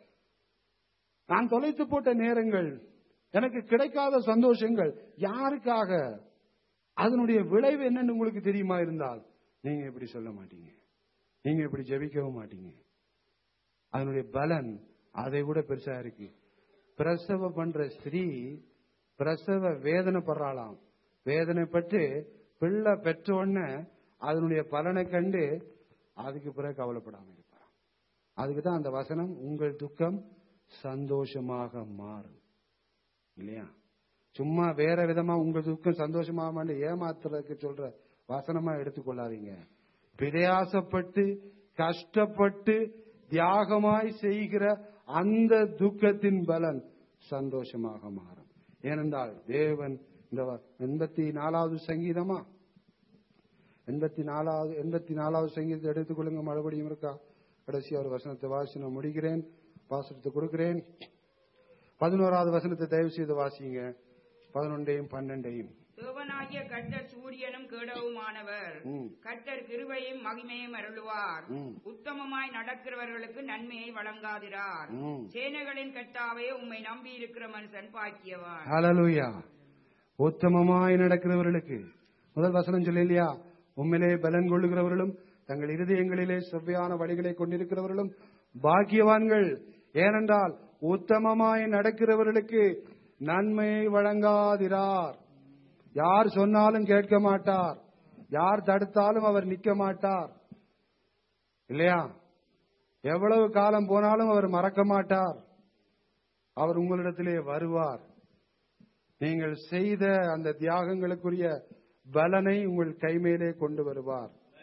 நான் தொலைத்து போட்ட நேரங்கள் எனக்கு கிடைக்காத சந்தோஷங்கள் யாருக்காக அதனுடைய விளைவு என்னன்னு உங்களுக்கு தெரியுமா இருந்தால் நீங்க இப்படி சொல்ல மாட்டீங்க நீங்க இப்படி ஜெபிக்கவும் மாட்டீங்க அதனுடைய பலன் அதை விட பெருசா இருக்கு பிரசவம் பண்ற ஸ்திரீ பிரசவ வேதனைப்படுறாளாம் வேதனைப்பட்டு பிள்ளை பெற்ற உடனே அதனுடைய பலனை கண்டு அதுக்கு பிறகு கவலைப்படாம இருப்பாராம் அதுக்கு தான் அந்த வசனம் உங்கள் துக்கம் சந்தோஷமாக மாறும் இல்லையா சும்மா வேற விதமா உங்கள் துக்கம் சந்தோஷமாக ஏமாத்துறதுக்கு சொல்ற வசனமா எடுத்துக்கொள்ளாதீங்க பிரயாசப்பட்டு கஷ்டப்பட்டு தியாகமாய் செய்கிற அந்த துக்கத்தின் பலன் சந்தோஷமாக மாறும் ஏனென்றால் தேவன் இந்த வ- எண்பத்தி நாலாவது சங்கீதமா எண்பத்தி நாலாவது எண்பத்தி நாலாவது சங்கீதத்தை எடுத்துக்கொள்ளுங்க மறுபடியும் இருக்கா கடைசி ஒரு வசனத்தை வாசி நான் முடிக்கிறேன் வாசனத்தை கொடுக்கிறேன் பதினோராவது வசனத்தை தயவு செய்து வாசிங்க பதினொன்றையும் பன்னெண்டையும் தேவனாகிய கர்த்தர் சூரியனும் கேடவுமானவர் ம். கர்த்தர் கிருபையும் மகிமையும் அருளுவார் ம். உத்தமமாய் நடக்கிறவர்களுக்கு நன்மையை வழங்காதிரார் ம். சேனைகளின் கர்த்தாவே உம்மை நம்பி இருக்கிற மனுஷன் பாக்கியவான் ஹalleluya உத்தமமாய் நடக்கிறவர்களுக்கு முதல் வசனம் சொல்லி இல்லையா உண்மையிலே பலன் கொள்ளுகிறவர்களும் தங்கள் இருதயங்களிலே செவ்வையான வழிகளை கொண்டிருக்கிறவர்களும் பாக்கியவான்கள் ஏனென்றால் உத்தமமாய் நடக்கிறவர்களுக்கு நன்மையை வழங்காதிரார் யார் சொன்னாலும் கேட்க மாட்டார் யார் தடுத்தாலும் அவர் நிற்க மாட்டார் இல்லையா எவ்வளவு காலம் போனாலும் அவர் மறக்க மாட்டார் அவர் உங்களிடத்திலே வருவார் நீங்கள் செய்த அந்த தியாகங்களுக்குரிய பலனை உங்கள் கைமேலே கொண்டு வருவார்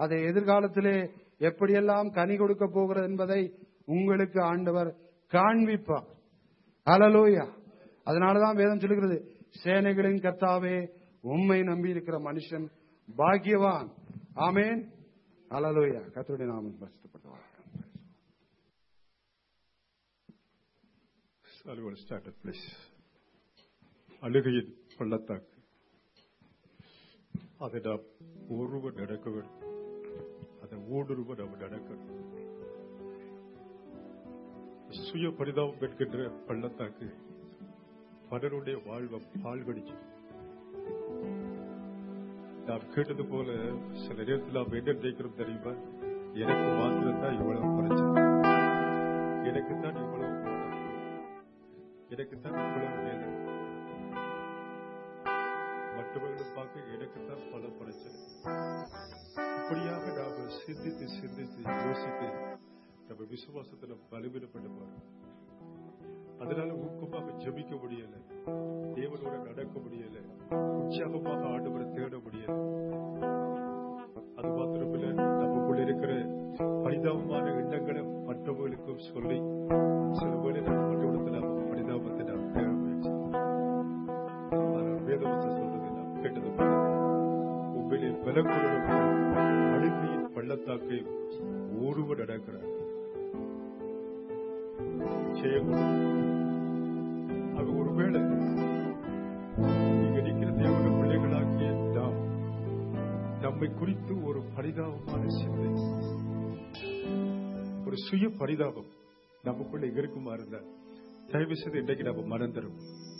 அதை எதிர்காலத்திலே எப்படியெல்லாம் கனி கொடுக்க போகிறது என்பதை உங்களுக்கு ஆண்டவர் காண்பிப்பார் அலலோயா அதனாலதான் வேதம் சொல்லுகிறது சேனைகளின் கர்த்தாவே உம்மை நம்பி இருக்கிற மனுஷன் பாக்கியவான் ஆமேன் அலலோயா கர்த்தருடைய நாமம் பரிசுத்தப்படுவார் அலுவல் ஸ்டார்டட் பிளேஸ் அழுகையின் பள்ளத்தாக்கு அதை நாம் ஒருவர் நடக்க வேண்டும் அதை ஊடுருவர் நாம் நடக்கணும் சுய பரிதாபம் என்கின்ற பள்ளத்தாக்கு பலருடைய வாழ்வம் பால் கடிச்சு நாம் கேட்டது போல சில நேரத்தில் நாம் என்ன நினைக்கிறோம் தெரியுமா எனக்கு மாத்திரம் தான் இவ்வளவு பிரச்சனை எனக்கு தான் இவ்வளவு போராட்டம். எனக்கு தான் இவ்வளவு வேலை மற்றவர்களை பார்க்க எனக்கு தான் பல பிரச்சனை இப்படியாக நாம சிந்தித்து சிந்தித்து யோசித்து நம்ம விசுவாசத்துல பலவீனப்பட்டு போறோம் அதனால ஊக்கமாக ஜெபிக்க முடியல தேவனோட நடக்க முடியல உற்சாகமாக ஆண்டவரை தேட முடியல அது மாத்திரமில்ல நமக்குள்ள இருக்கிற பரிதாபமான எண்ணங்களை மற்றவர்களுக்கும் சொல்லி சில வேளை நம்ம மற்றவர்களுக்கு நாம் பரிதாபத்தை நாம் தேட முயற்சி ஆனால் வேதவசம் சொல்றது நாம் கேட்டது போல உண்மையிலே பலக்குறவர்கள் அழுகையின் பள்ளத்தாக்கை ஓடுவ நடக்கிறார் செய்யக்கூடாது அது ஒருவேளை இங்க நிற்கிற தேவன பிள்ளைகளாகிய நாம் நம்மை குறித்து ஒரு பரிதாபமான சிந்தை ஒரு சுய பரிதாபம் நமக்குள்ள இருக்குமா இருந்தா தயவு செய்து இன்றைக்கு நம்ம மனம் தரும்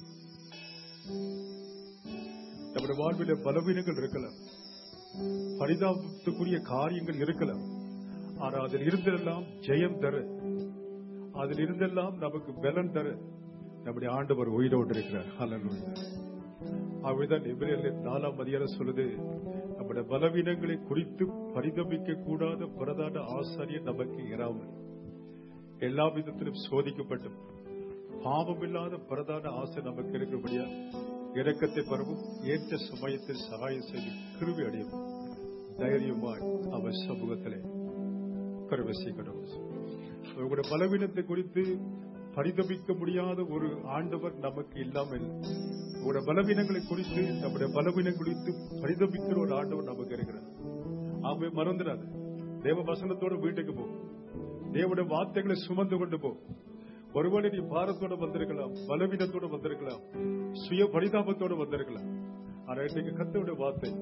நம்முடைய வாழ்வில பலவீனங்கள் இருக்கலாம் பரிதாபத்துக்குரிய காரியங்கள் இருக்கலாம் ஆனா அதில் இருந்தெல்லாம் ஜெயம் தர அதில் இருந்தெல்லாம் நமக்கு பலன் தர நம்முடைய ஆண்டவர் உயிரோடு இருக்கிறார் ஹalleluya அவைதான் எபிரேயர் நாலாம் அதிகாரம் சொல்லுது நம்முடைய பலவீனங்களை குறித்து பரிதபிக்க கூடாத பிரதான ஆசாரியர் நமக்கு இராமல் எல்லா விதத்திலும் சோதிக்கப்பட்டும் பாவமில்லாத பிரதான ஆசை நமக்கு இருக்கிறபடியா இரக்கத்தை பரவும் ஏற்ற சமயத்தில் சகாயம் செய்து கிருவி அடையும் தைரியமாய் அவர் சமூகத்திலே பிரவேசிக்கணும் உங்களுடைய பலவீனத்தை குறித்து பரிதபிக்க முடியாத ஒரு ஆண்டவர் நமக்கு இல்லாமல் உங்களுடைய பலவீனங்களை குறித்து நம்முடைய பலவீனம் குறித்து பரிதபிக்கிற ஒரு ஆண்டவர் நமக்கு இருக்கிறார் ஆகவே மறந்துடாது தேவ வசனத்தோட வீட்டுக்கு போ தேவனுடைய வார்த்தைகளை சுமந்து கொண்டு போ ஒருவேளை நீ பாரத்தோட வந்திருக்கலாம் பலவீனத்தோட வந்திருக்கலாம் சுய பரிதாபத்தோட வந்திருக்கலாம் ஆனா இன்னைக்கு கத்தோட வார்த்தை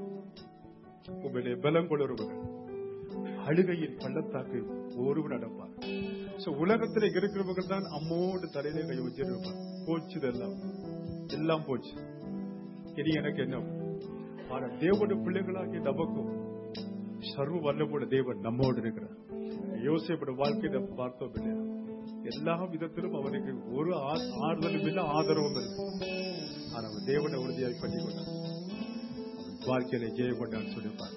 உங்களுடைய பலம் கொள்ளுறவர்கள் அழுகையின் பள்ளத்தாக்கு ஒருவர் நடப்பார் சோ உலகத்துல இருக்கிறவங்க தான் அம்மோடு தலையில கை வச்சிருப்பார் போச்சு இதெல்லாம் எல்லாம் போச்சு இனி எனக்கு என்ன ஆனா தேவனுடைய பிள்ளைகளாகிய நமக்கும் சர்வ வல்லமுள்ள தேவன் நம்மோடு இருக்கிறார் யோசிப்பட வாழ்க்கையை நம்ம பார்த்தோம் இல்லையா எல்லா விதத்திலும் அவனுக்கு ஒரு ஆ- ஆறுதலும் இல்லை ஆதரவும் இல்லை ஆனா அவன் தேவனை உறுதியாய் பண்ணி கொண்டான் அவன் வாழ்க்கையில ஜெயம் கொண்டான்னு சொல்லிப்பார்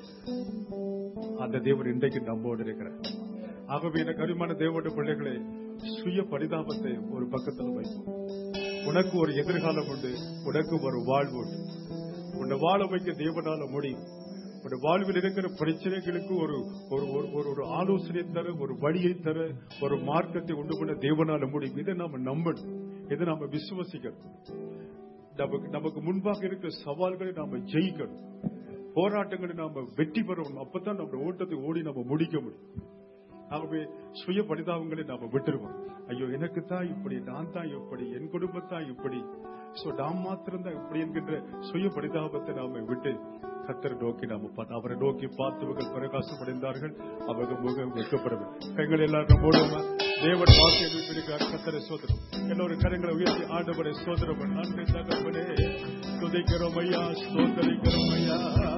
அந்த தேவன் இன்றைக்கு நம்மோடு இருக்கிறார் ஆகவே எனக்கு அருமான தேவனுடைய பிள்ளைகளை சுய பரிதாபத்தை ஒரு பக்கத்தில் வைப்போம் உனக்கு ஒரு எதிர்காலம் உண்டு உனக்கு ஒரு வாழ்வு உண்டு உன்னை வாழ வைக்க தேவனால முடியும் உன்னுடைய வாழ்வில் இருக்கிற பிரச்சனைகளுக்கு ஒரு ஒரு ஒரு- ஒரு ஒரு ஆலோசனை தர ஒரு வழியை தர ஒரு மார்க்கத்தை உண்டு பண்ண தேவனால முடியும் இதை நாம நம்பணும் இதை நாம விசுவசிக்கணும் நமக்கு நமக்கு முன்பாக இருக்கிற சவால்களை நாம ஜெயிக்கணும் போராட்டங்களை நாம வெற்றி பெறணும் அப்பதான் நம்ம ஓட்டத்தை ஓடி நம்ம முடிக்க முடியும் ஆகவே சுய பரிதாபங்களை நாம விட்டுருவோம் ஐயோ எனக்கு தான் இப்படி நான் தான் இப்படி என் குடும்பத்தான் இப்படி சோ நாம் மாத்திரம் தான் இப்படி என்கின்ற சுய பரிதாபத்தை நாம விட்டு கத்தரை நோக்கி நாம பார்த்து அவரை நோக்கி பார்த்தவர்கள் பிரகாசமடைந்தார்கள் அவங்க முகம் வைக்கப்படவில்லை கைகள் எல்லாரும் மூலமா தேவன் வாக்கிய இருக்கிறார் கத்தரை சோதரம் எல்லோரும் கரங்களை உயர்த்தி ஆண்டவரை சோதரம் நன்றி தகவனே துதைக்கிறோம் ஐயா சோதரிக்கிறோம் ஐயா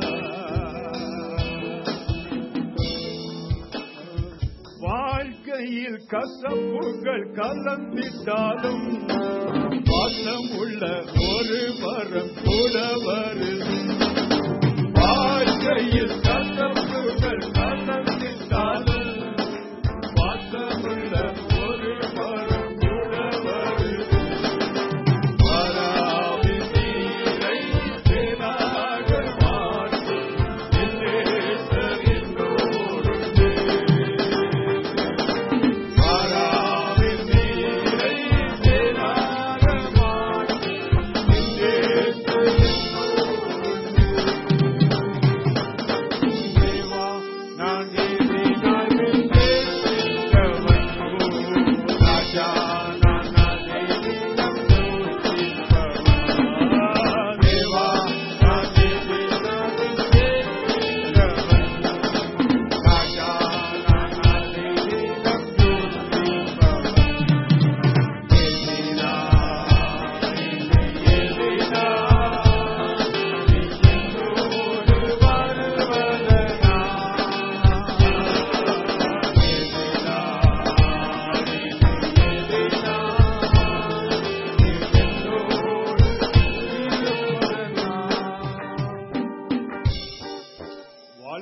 வாழ்க்கையில் கசப்புகள் கலந்திட்டாலும் பாசம் உள்ள ஒரு வரம் கூட வருது வாழ்க்கையில் கசப்புகள் கலந்திட்டாலும் பாசமுள்ள ஒரு வரம் கூட வருது வராவி நீரை தேனாக மாற்றும் என்னேசர் என்னோடு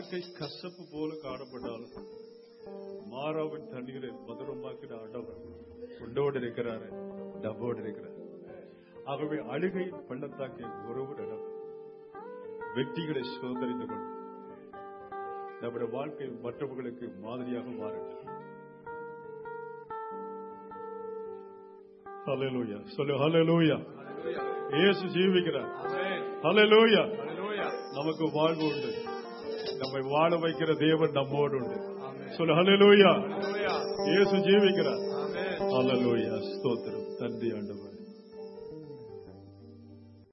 வாழ்க்கை கசப்பு போல காணப்பட்டாலும் மாறாவின் தண்ணீரை மதுரமாக்கின ஆண்டவர் உண்டோடு இருக்கிறாரு டப்போடு இருக்கிறார் ஆகவே அழுகை பள்ளத்தாக்கிய உறவு நடம் வெற்றிகளை சுதந்திரித்துக் கொண்டு நம்முடைய வாழ்க்கை மற்றவர்களுக்கு மாதிரியாக மாறட்டும் ஹalleluya சொல்லு ஹalleluya இயேசு ஜீவிக்கிறார் ஹalleluya நமக்கு வாழ்வு உண்டு நம்மை வாழ வைக்கிற தேவன் நம்மோடு உண்டு சொல்லு ஹalleluya இயேசு ஜீவிக்கிறார் ஹalleluya ஸ்தோத்திரம் நன்றி ஆண்டவர்